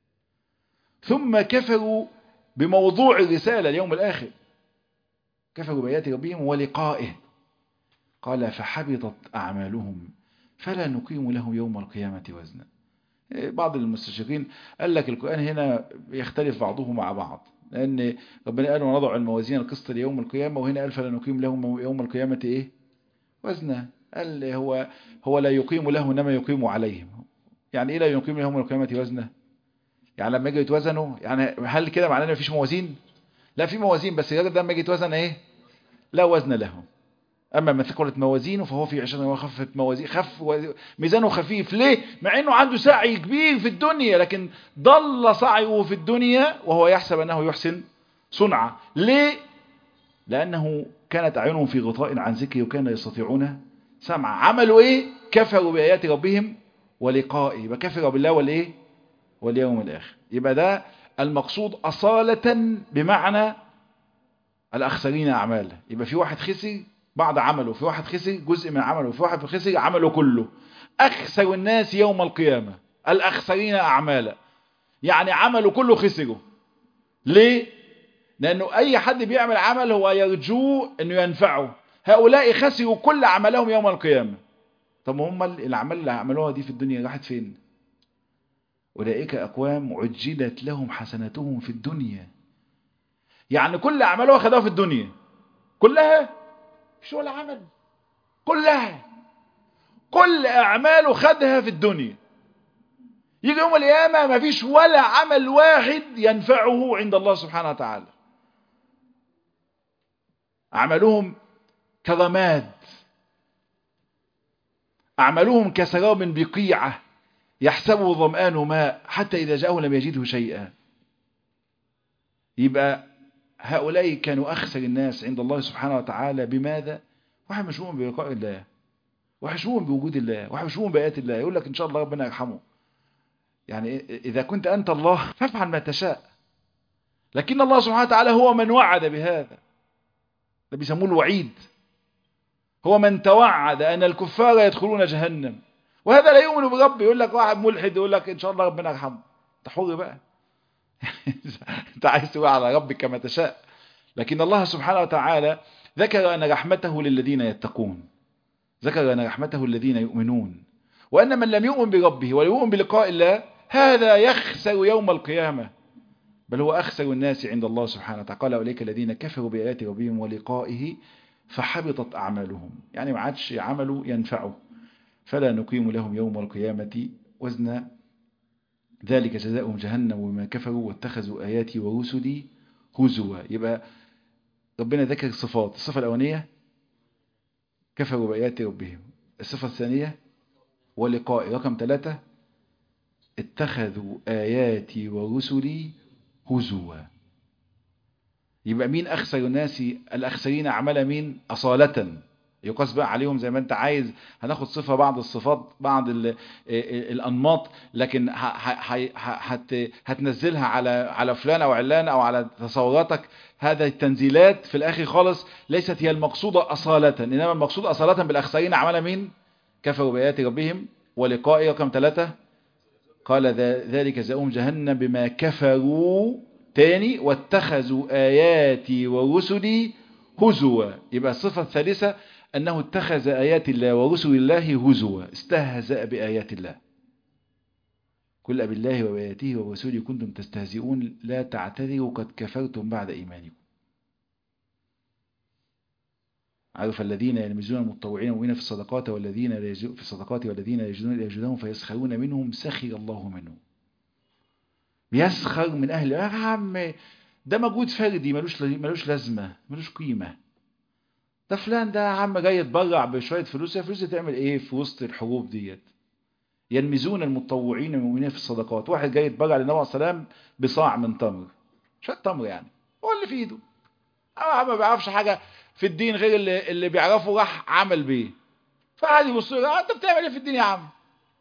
ثم كفروا بموضوع الرسالة اليوم الآخر كفروا بآيات ربهم ولقائه قال فحبطت أعمالهم فلا نقيم لهم يوم القيامة وزنا بعض المستشرقين قال لك القرآن هنا يختلف بعضه مع بعض لأن ربنا قال ونضع الموازين القسط ليوم القيامة وهنا قال فلا نقيم لهم يوم القيامة إيه وزنا قال هو هو لا يقيم له إنما يقيم عليهم يعني إيه لا يقيم لهم يوم القيامة وزنا يعني لما يجي يتوزنوا يعني هل كده معناه ان مفيش موازين لا في موازين بس الراجل ده لما يجي يتوزن ايه لا وزن له اما ما ثقلت موازينه فهو في عشان وخفت موازين خف و... ميزانه خفيف ليه مع انه عنده سعي كبير في الدنيا لكن ضل سعيه في الدنيا وهو يحسب انه يحسن صنعة ليه لانه كانت اعينهم في غطاء عن ذكري وكان يستطيعون سمع عملوا ايه كفروا بايات ربهم ولقائه يبقى كفروا بالله والايه واليوم الاخر يبقى ده المقصود اصالة بمعنى الاخسرين اعمالا يبقى في واحد خسر بعض عمله في واحد خسر جزء من عمله في واحد خسر عمله كله أخسر الناس يوم القيامة الأخسرين أعمالا يعني عمله كله خسره ليه؟ لأنه أي حد بيعمل عمل هو يرجو أنه ينفعه هؤلاء خسروا كل عملهم يوم القيامة طب هم الأعمال اللي عملوها دي في الدنيا راحت فين؟ أولئك أقوام عجلت لهم حسناتهم في الدنيا يعني كل أعمالها خدوها في الدنيا كلها مش ولا عمل كلها كل اعماله خدها في الدنيا يجي يوم القيامة ما فيش ولا عمل واحد ينفعه عند الله سبحانه وتعالى أعمالهم كرماد أعمالهم كسراب بقيعة يحسبه ظمآن ماء حتى إذا جاءه لم يجده شيئا يبقى هؤلاء كانوا أخسر الناس عند الله سبحانه وتعالى بماذا؟ واحد مشغول بلقاء الله واحد مشغول بوجود الله واحد مشغول بآيات الله يقول لك إن شاء الله ربنا يرحمه يعني إذا كنت أنت الله فافعل ما تشاء لكن الله سبحانه وتعالى هو من وعد بهذا ده بيسموه الوعيد هو من توعد أن الكفار يدخلون جهنم وهذا لا يؤمن برب يقول لك واحد ملحد يقول لك إن شاء الله ربنا يرحمه انت حر بقى انت عايز تقول على ربك كما تشاء لكن الله سبحانه وتعالى ذكر أن رحمته للذين يتقون ذكر أن رحمته الذين يؤمنون وأن من لم يؤمن بربه ولا يؤمن بلقاء الله هذا يخسر يوم القيامة بل هو أخسر الناس عند الله سبحانه وتعالى قال أولئك الذين كفروا بآيات ربهم ولقائه فحبطت أعمالهم يعني ما عادش عمله ينفعه فلا نقيم لهم يوم القيامة وزنا ذلك جزاؤهم جهنم بما كفروا واتخذوا آياتي ورسلي هزوا يبقى ربنا ذكر الصفات الصفة الأولانية كفروا بآيات ربهم الصفة الثانية ولقاء رقم ثلاثة اتخذوا آياتي ورسلي هزوا يبقى مين أخسر الناس الأخسرين أعمال مين أصالة يقاس بقى عليهم زي ما انت عايز هناخد صفة بعض الصفات بعض ال- الأنماط لكن ه- ه- ه- هت- هتنزلها على على فلان أو علان أو على تصوراتك هذا التنزيلات في الآخر خالص ليست هي المقصودة أصالة إنما المقصود أصالة بالأخسرين أعمال مين كفروا بآيات ربهم ولقائه رقم ثلاثة قال ذا- ذلك جزاؤهم جهنم بما كفروا تاني واتخذوا آياتي ورسلي هزوا يبقى الصفة الثالثة أنه اتخذ آيات الله ورسل الله هزوا استهزأ بآيات الله قل بالله وبآياته ورسوله كنتم تستهزئون لا تعتذروا قد كفرتم بعد إيمانكم عرف الذين يلمزون المتطوعين وين في الصدقات والذين لا يجدون في الصدقات والذين لا يجدون لا يجدون فيسخرون منهم سخر الله منهم بيسخر من أهل يا عم ده مجهود فردي ملوش ملوش لازمة ملوش قيمة ده فلان ده يا عم جاي يتبرع بشوية فلوس يا فلوس تعمل ايه في وسط الحروب ديت يلمزون المتطوعين المؤمنين في الصدقات واحد جاي يتبرع للنبي عليه السلام بصاع من تمر شوية تمر يعني هو اللي في ايده اه ما بيعرفش حاجة في الدين غير اللي, اللي بيعرفه راح عمل بيه فقعد يبص له انت بتعمل ايه في الدين يا عم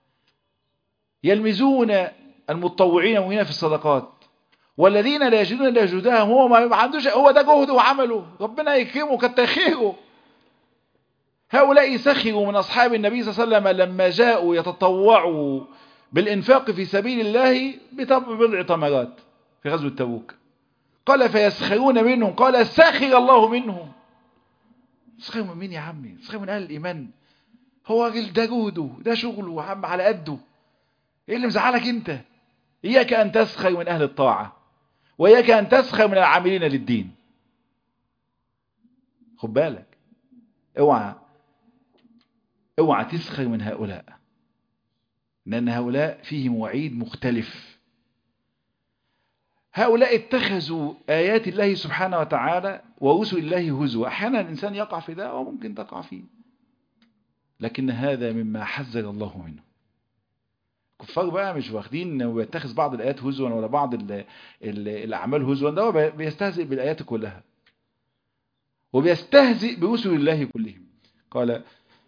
يلمزون المتطوعين المؤمنين في الصدقات والذين لا يجدون الا جهدهم هو ما عندوش هو ده جهده وعمله ربنا يكرمه كتر خيره هؤلاء سخروا من أصحاب النبي صلى الله عليه وسلم لما جاءوا يتطوعوا بالإنفاق في سبيل الله ببضع تمرات في غزوة تبوك قال فيسخرون منهم قال سخر الله منهم سخر من مين يا عمي سخر من أهل الإيمان هو راجل ده جهده ده شغله عم على قده ايه اللي مزعلك انت اياك ان تسخر من اهل الطاعة واياك ان تسخر من العاملين للدين خد بالك اوعى اوعى تسخر من هؤلاء لان هؤلاء فيهم وعيد مختلف هؤلاء اتخذوا آيات الله سبحانه وتعالى ورسل الله هزوا أحيانا الإنسان يقع في ده وممكن تقع فيه لكن هذا مما حذر الله منه الكفار بقى مش واخدين ويتخذ بعض الآيات هزوا ولا بعض ال ال الأعمال هزوا ده هو بيستهزئ بالآيات كلها وبيستهزئ برسل الله كلهم قال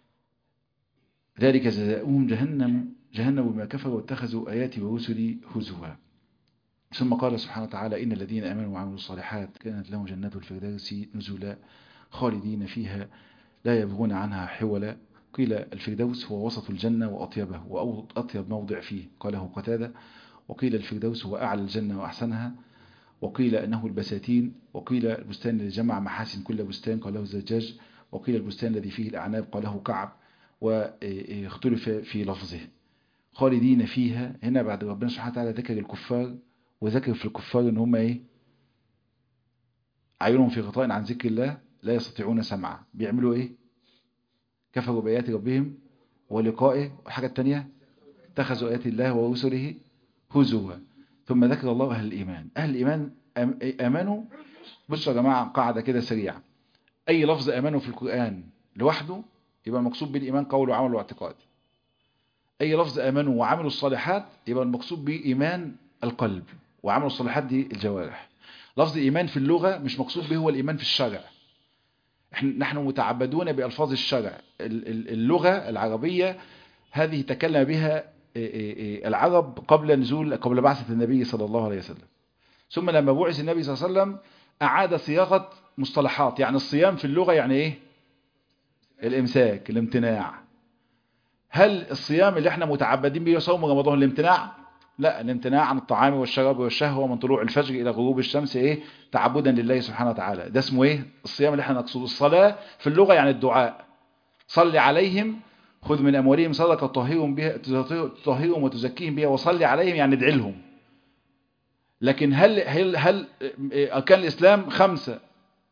ذلك جزاؤهم جهنم جهنم بما كفروا واتخذوا آياتي ورسلي هزوا ثم قال سبحانه وتعالى إن الذين آمنوا وعملوا الصالحات كانت لهم جنات الفردوس نزلا خالدين فيها لا يبغون عنها حولا قيل الفردوس هو وسط الجنة وأطيبه وأطيب موضع فيه قاله قتادة وقيل الفردوس هو أعلى الجنة وأحسنها وقيل أنه البساتين وقيل البستان الذي جمع محاسن كل بستان قاله الزجاج وقيل البستان الذي فيه الأعناب قاله كعب واختلف في لفظه خالدين فيها هنا بعد ربنا سبحانه وتعالى ذكر الكفار وذكر في الكفار ان هم ايه عيونهم في غطاء عن ذكر الله لا يستطيعون سمعا بيعملوا ايه كفروا بآيات ربهم ولقائه والحاجة التانية اتخذوا آيات الله ورسله هزوا ثم ذكر الله أهل الإيمان أهل الإيمان آمنوا بصوا يا جماعة قاعدة كده سريعة أي لفظ آمنوا في القرآن لوحده يبقى المقصود بالإيمان قول وعمل واعتقاد أي لفظ آمنوا وعملوا الصالحات يبقى المقصود به إيمان القلب وعملوا الصالحات دي الجوارح لفظ إيمان في اللغة مش مقصود به هو الإيمان في الشرع نحن متعبدون بألفاظ الشرع اللغة العربية هذه تكلم بها العرب قبل نزول قبل بعثة النبي صلى الله عليه وسلم ثم لما بعث النبي صلى الله عليه وسلم أعاد صياغة مصطلحات يعني الصيام في اللغة يعني إيه الإمساك الامتناع هل الصيام اللي احنا متعبدين به صوم رمضان الامتناع لا الامتناع عن الطعام والشراب والشهوة من طلوع الفجر إلى غروب الشمس إيه تعبدا لله سبحانه وتعالى ده اسمه إيه الصيام اللي احنا نقصده الصلاة في اللغة يعني الدعاء صل عليهم خذ من أموالهم صدقة تطهرهم بها تطهرهم وتزكيهم بها وصلي عليهم يعني ادعي لهم لكن هل هل هل أركان الإسلام خمسة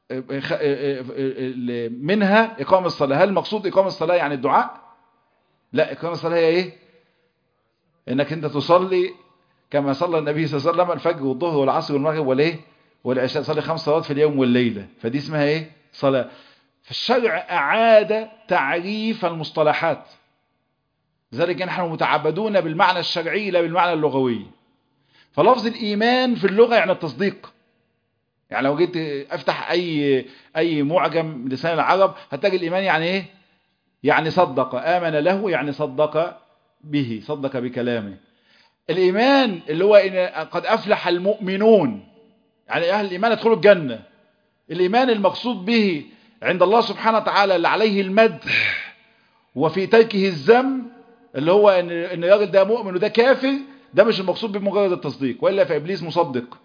منها إقام الصلاة هل مقصود إقام الصلاة يعني الدعاء لا إقام الصلاة هي إيه انك انت تصلي كما صلى النبي صلى الله عليه وسلم الفجر والظهر والعصر والمغرب والايه والعشاء صلي خمس صلوات في اليوم والليلة فدي اسمها ايه صلاة فالشرع اعاد تعريف المصطلحات لذلك نحن متعبدون بالمعنى الشرعي لا بالمعنى اللغوي فلفظ الايمان في اللغة يعني التصديق يعني لو جيت افتح اي اي معجم من لسان العرب هتلاقي الايمان يعني ايه يعني صدق امن له يعني صدق به صدق بكلامه الايمان اللي هو إن قد افلح المؤمنون يعني اهل الايمان يدخلوا الجنه الايمان المقصود به عند الله سبحانه وتعالى اللي عليه المدح وفي تركه الذم اللي هو ان ان الراجل ده مؤمن وده كافر ده مش المقصود بمجرد التصديق والا فابليس مصدق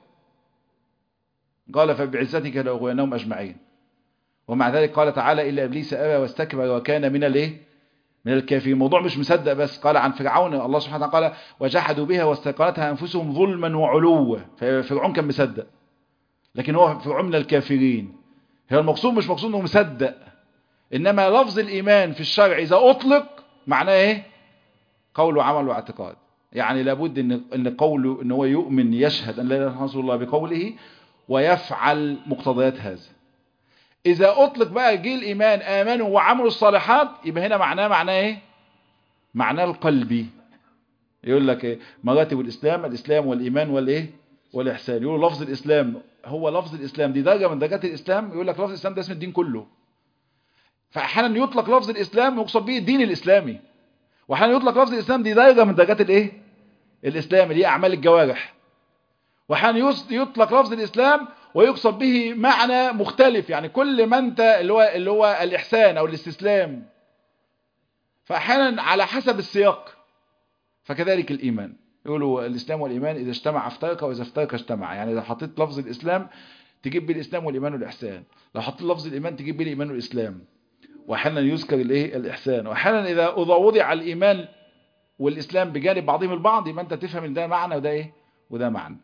قال فبعزتك لاغوينهم اجمعين ومع ذلك قال تعالى الا ابليس ابى واستكبر وكان من الايه من الكافرين الموضوع مش مصدق بس قال عن فرعون الله سبحانه وتعالى قال وجحدوا بها واستيقنتها انفسهم ظلما وعلوا ففرعون كان مصدق لكن هو فرعون من الكافرين هو المقصود مش مقصود انه مصدق انما لفظ الايمان في الشرع اذا اطلق معناه ايه قول وعمل واعتقاد يعني لابد ان ان قوله ان هو يؤمن يشهد ان لا اله الا الله بقوله ويفعل مقتضيات هذا اذا اطلق بقى جه الايمان امنوا وعملوا الصالحات يبقى هنا معناه معناه ايه معناه القلبي يقول لك ايه مراتب الاسلام الاسلام والايمان والايه والاحسان يقول لفظ الاسلام هو لفظ الاسلام دي درجه من درجات الاسلام يقول لك لفظ الاسلام ده اسم الدين كله فاحيانا يطلق لفظ الاسلام ويقصد به الدين الاسلامي واحيانا يطلق لفظ الاسلام دي درجه من درجات الايه الاسلام اللي هي اعمال الجوارح واحيانا يطلق لفظ الاسلام ويقصد به معنى مختلف يعني كل ما انت اللي هو اللي هو الاحسان او الاستسلام فاحيانا على حسب السياق فكذلك الايمان يقولوا الاسلام والايمان اذا اجتمع افترق واذا افترق اجتمع يعني اذا حطيت لفظ الاسلام تجيب بيه الاسلام والايمان والاحسان لو حطيت لفظ الايمان تجيب بيه الايمان والاسلام واحيانا يذكر الايه الاحسان واحيانا اذا وضع الايمان والاسلام بجانب بعضهم البعض يبقى انت تفهم ان ده معنى وده ايه وده معنى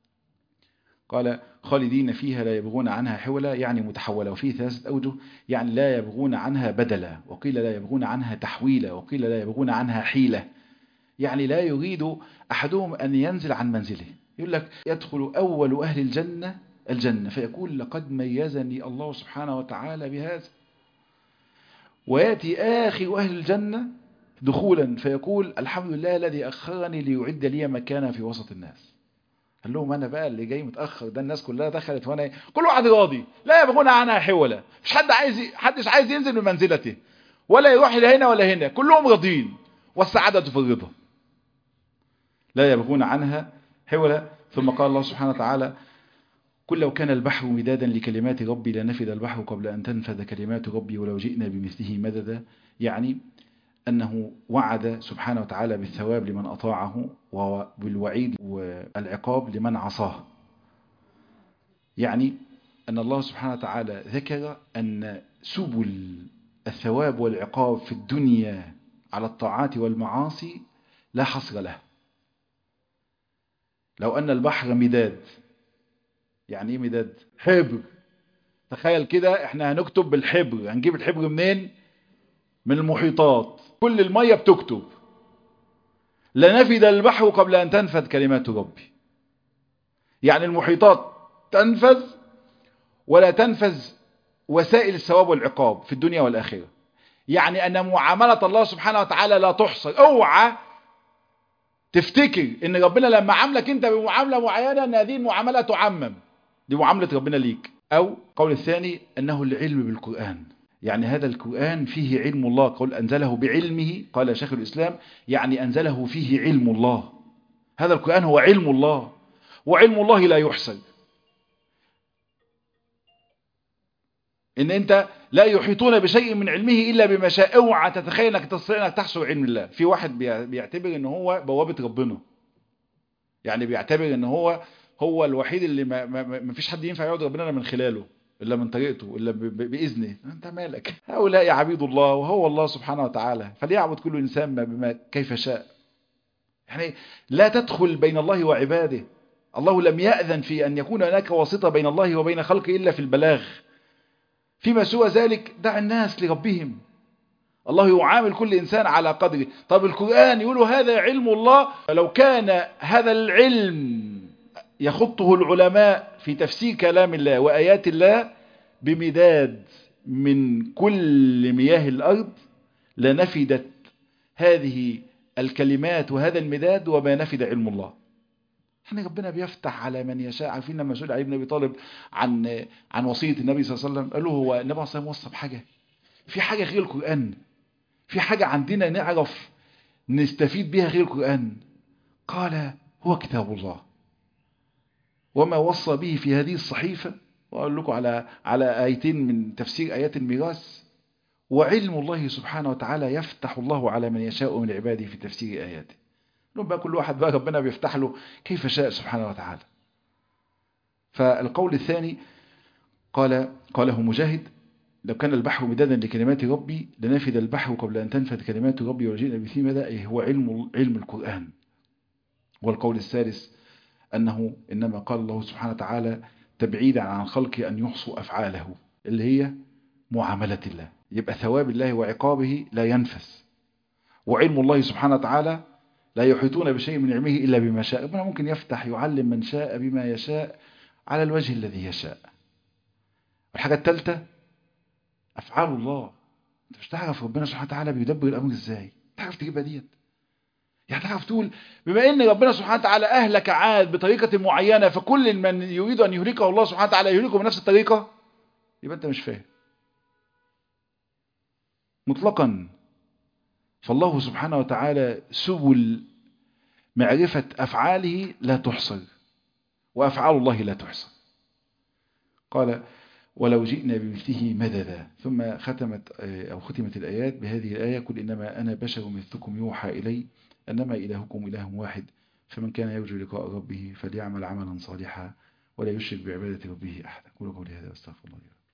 قال خالدين فيها لا يبغون عنها حولا يعني متحولة وفيه ثلاثة أوجه يعني لا يبغون عنها بدلا وقيل لا يبغون عنها تحويلا وقيل لا يبغون عنها حيلة يعني لا يريد أحدهم أن ينزل عن منزله يقول لك يدخل أول أهل الجنة الجنة فيقول لقد ميزني الله سبحانه وتعالى بهذا ويأتي آخر أهل الجنة دخولا فيقول الحمد لله الذي أخرني ليعد لي مكانا في وسط الناس قال لهم انا بقى اللي جاي متاخر ده الناس كلها دخلت وانا ايه كل واحد راضي لا يبغون عنها حولا مش حد عايز حدش عايز ينزل من منزلته ولا يروح لهنا ولا هنا كلهم راضيين والسعاده في الرضا لا يبغون عنها حولا ثم قال الله سبحانه وتعالى قل لو كان البحر مدادا لكلمات ربي لنفذ البحر قبل أن تنفذ كلمات ربي ولو جئنا بمثله مددا يعني أنه وعد سبحانه وتعالى بالثواب لمن أطاعه وبالوعيد والعقاب لمن عصاه يعني أن الله سبحانه وتعالى ذكر أن سبل الثواب والعقاب في الدنيا على الطاعات والمعاصي لا حصر له لو أن البحر مداد يعني ايه مداد حبر تخيل كده احنا هنكتب بالحبر هنجيب الحبر منين من المحيطات كل المية بتكتب لنفد البحر قبل أن تنفذ كلمات ربي يعني المحيطات تنفذ ولا تنفذ وسائل الثواب والعقاب في الدنيا والآخرة يعني أن معاملة الله سبحانه وتعالى لا تحصر اوعى تفتكر ان ربنا لما عاملك انت بمعاملة معينة ان هذه المعاملة تعمم دي معاملة ربنا ليك او قول الثاني انه العلم بالقرآن يعني هذا القرآن فيه علم الله قول أنزله بعلمه قال شيخ الإسلام يعني أنزله فيه علم الله هذا القرآن هو علم الله وعلم الله لا يحسن إن أنت لا يحيطون بشيء من علمه إلا بما شاء اوعى تتخيل أنك تستطيع أنك تحصل علم الله في واحد بيعتبر أنه هو بوابة ربنا يعني بيعتبر أنه هو هو الوحيد اللي ما, ما, ما فيش حد ينفع يعود ربنا من خلاله إلا من طريقته إلا بإذنه أنت مالك هؤلاء عبيد الله وهو الله سبحانه وتعالى فليعبد كل إنسان ما بما كيف شاء يعني لا تدخل بين الله وعباده الله لم يأذن في أن يكون هناك واسطة بين الله وبين خلقه إلا في البلاغ فيما سوى ذلك دع الناس لربهم الله يعامل كل إنسان على قدره طب القرآن يقول هذا علم الله لو كان هذا العلم يخطه العلماء في تفسير كلام الله وآيات الله بمداد من كل مياه الأرض لنفدت هذه الكلمات وهذا المداد وما نفد علم الله احنا ربنا بيفتح على من يشاء عارفين لما سئل علي بن ابي طالب عن عن وصيه النبي صلى الله عليه وسلم قالوا هو النبي صلى الله عليه وسلم وصى بحاجه في حاجه غير القران في حاجه عندنا نعرف نستفيد بها غير القران قال هو كتاب الله وما وصى به في هذه الصحيفه واقول لكم على على ايتين من تفسير ايات الميراث وعلم الله سبحانه وتعالى يفتح الله على من يشاء من عباده في تفسير آياته لهم بقى كل واحد بقى ربنا بيفتح له كيف شاء سبحانه وتعالى فالقول الثاني قال قاله مجاهد لو كان البحر مدادا لكلمات ربي لنفد البحر قبل أن تنفد كلمات ربي ورجينا بثيم هذا أي هو علم علم القرآن والقول الثالث أنه إنما قال الله سبحانه وتعالى تبعيدا عن خلقه أن يحصوا أفعاله اللي هي معاملة الله يبقى ثواب الله وعقابه لا ينفس وعلم الله سبحانه وتعالى لا يحيطون بشيء من علمه إلا بما شاء ربنا ممكن يفتح يعلم من شاء بما يشاء على الوجه الذي يشاء والحاجة الثالثة أفعال الله أنت مش تعرف ربنا سبحانه وتعالى بيدبر الأمر إزاي تعرف تجيبها ديت يعني تعرف تقول بما ان ربنا سبحانه وتعالى اهلك عاد بطريقة معينة فكل من يريد ان يهلكه الله سبحانه وتعالى يهلكه بنفس الطريقة يبقى انت مش فاهم مطلقا فالله سبحانه وتعالى سبل معرفة أفعاله لا تحصر وأفعال الله لا تحصر قال ولو جئنا بمثله مددا ثم ختمت أو ختمت الآيات بهذه الآية قل إنما أنا بشر مثلكم يوحى إلي أنما إلهكم إله واحد فمن كان يرجو لقاء ربه فليعمل عملا صالحا ولا يشرك بعبادة ربه أحدا قولوا قولي هذا واستغفر الله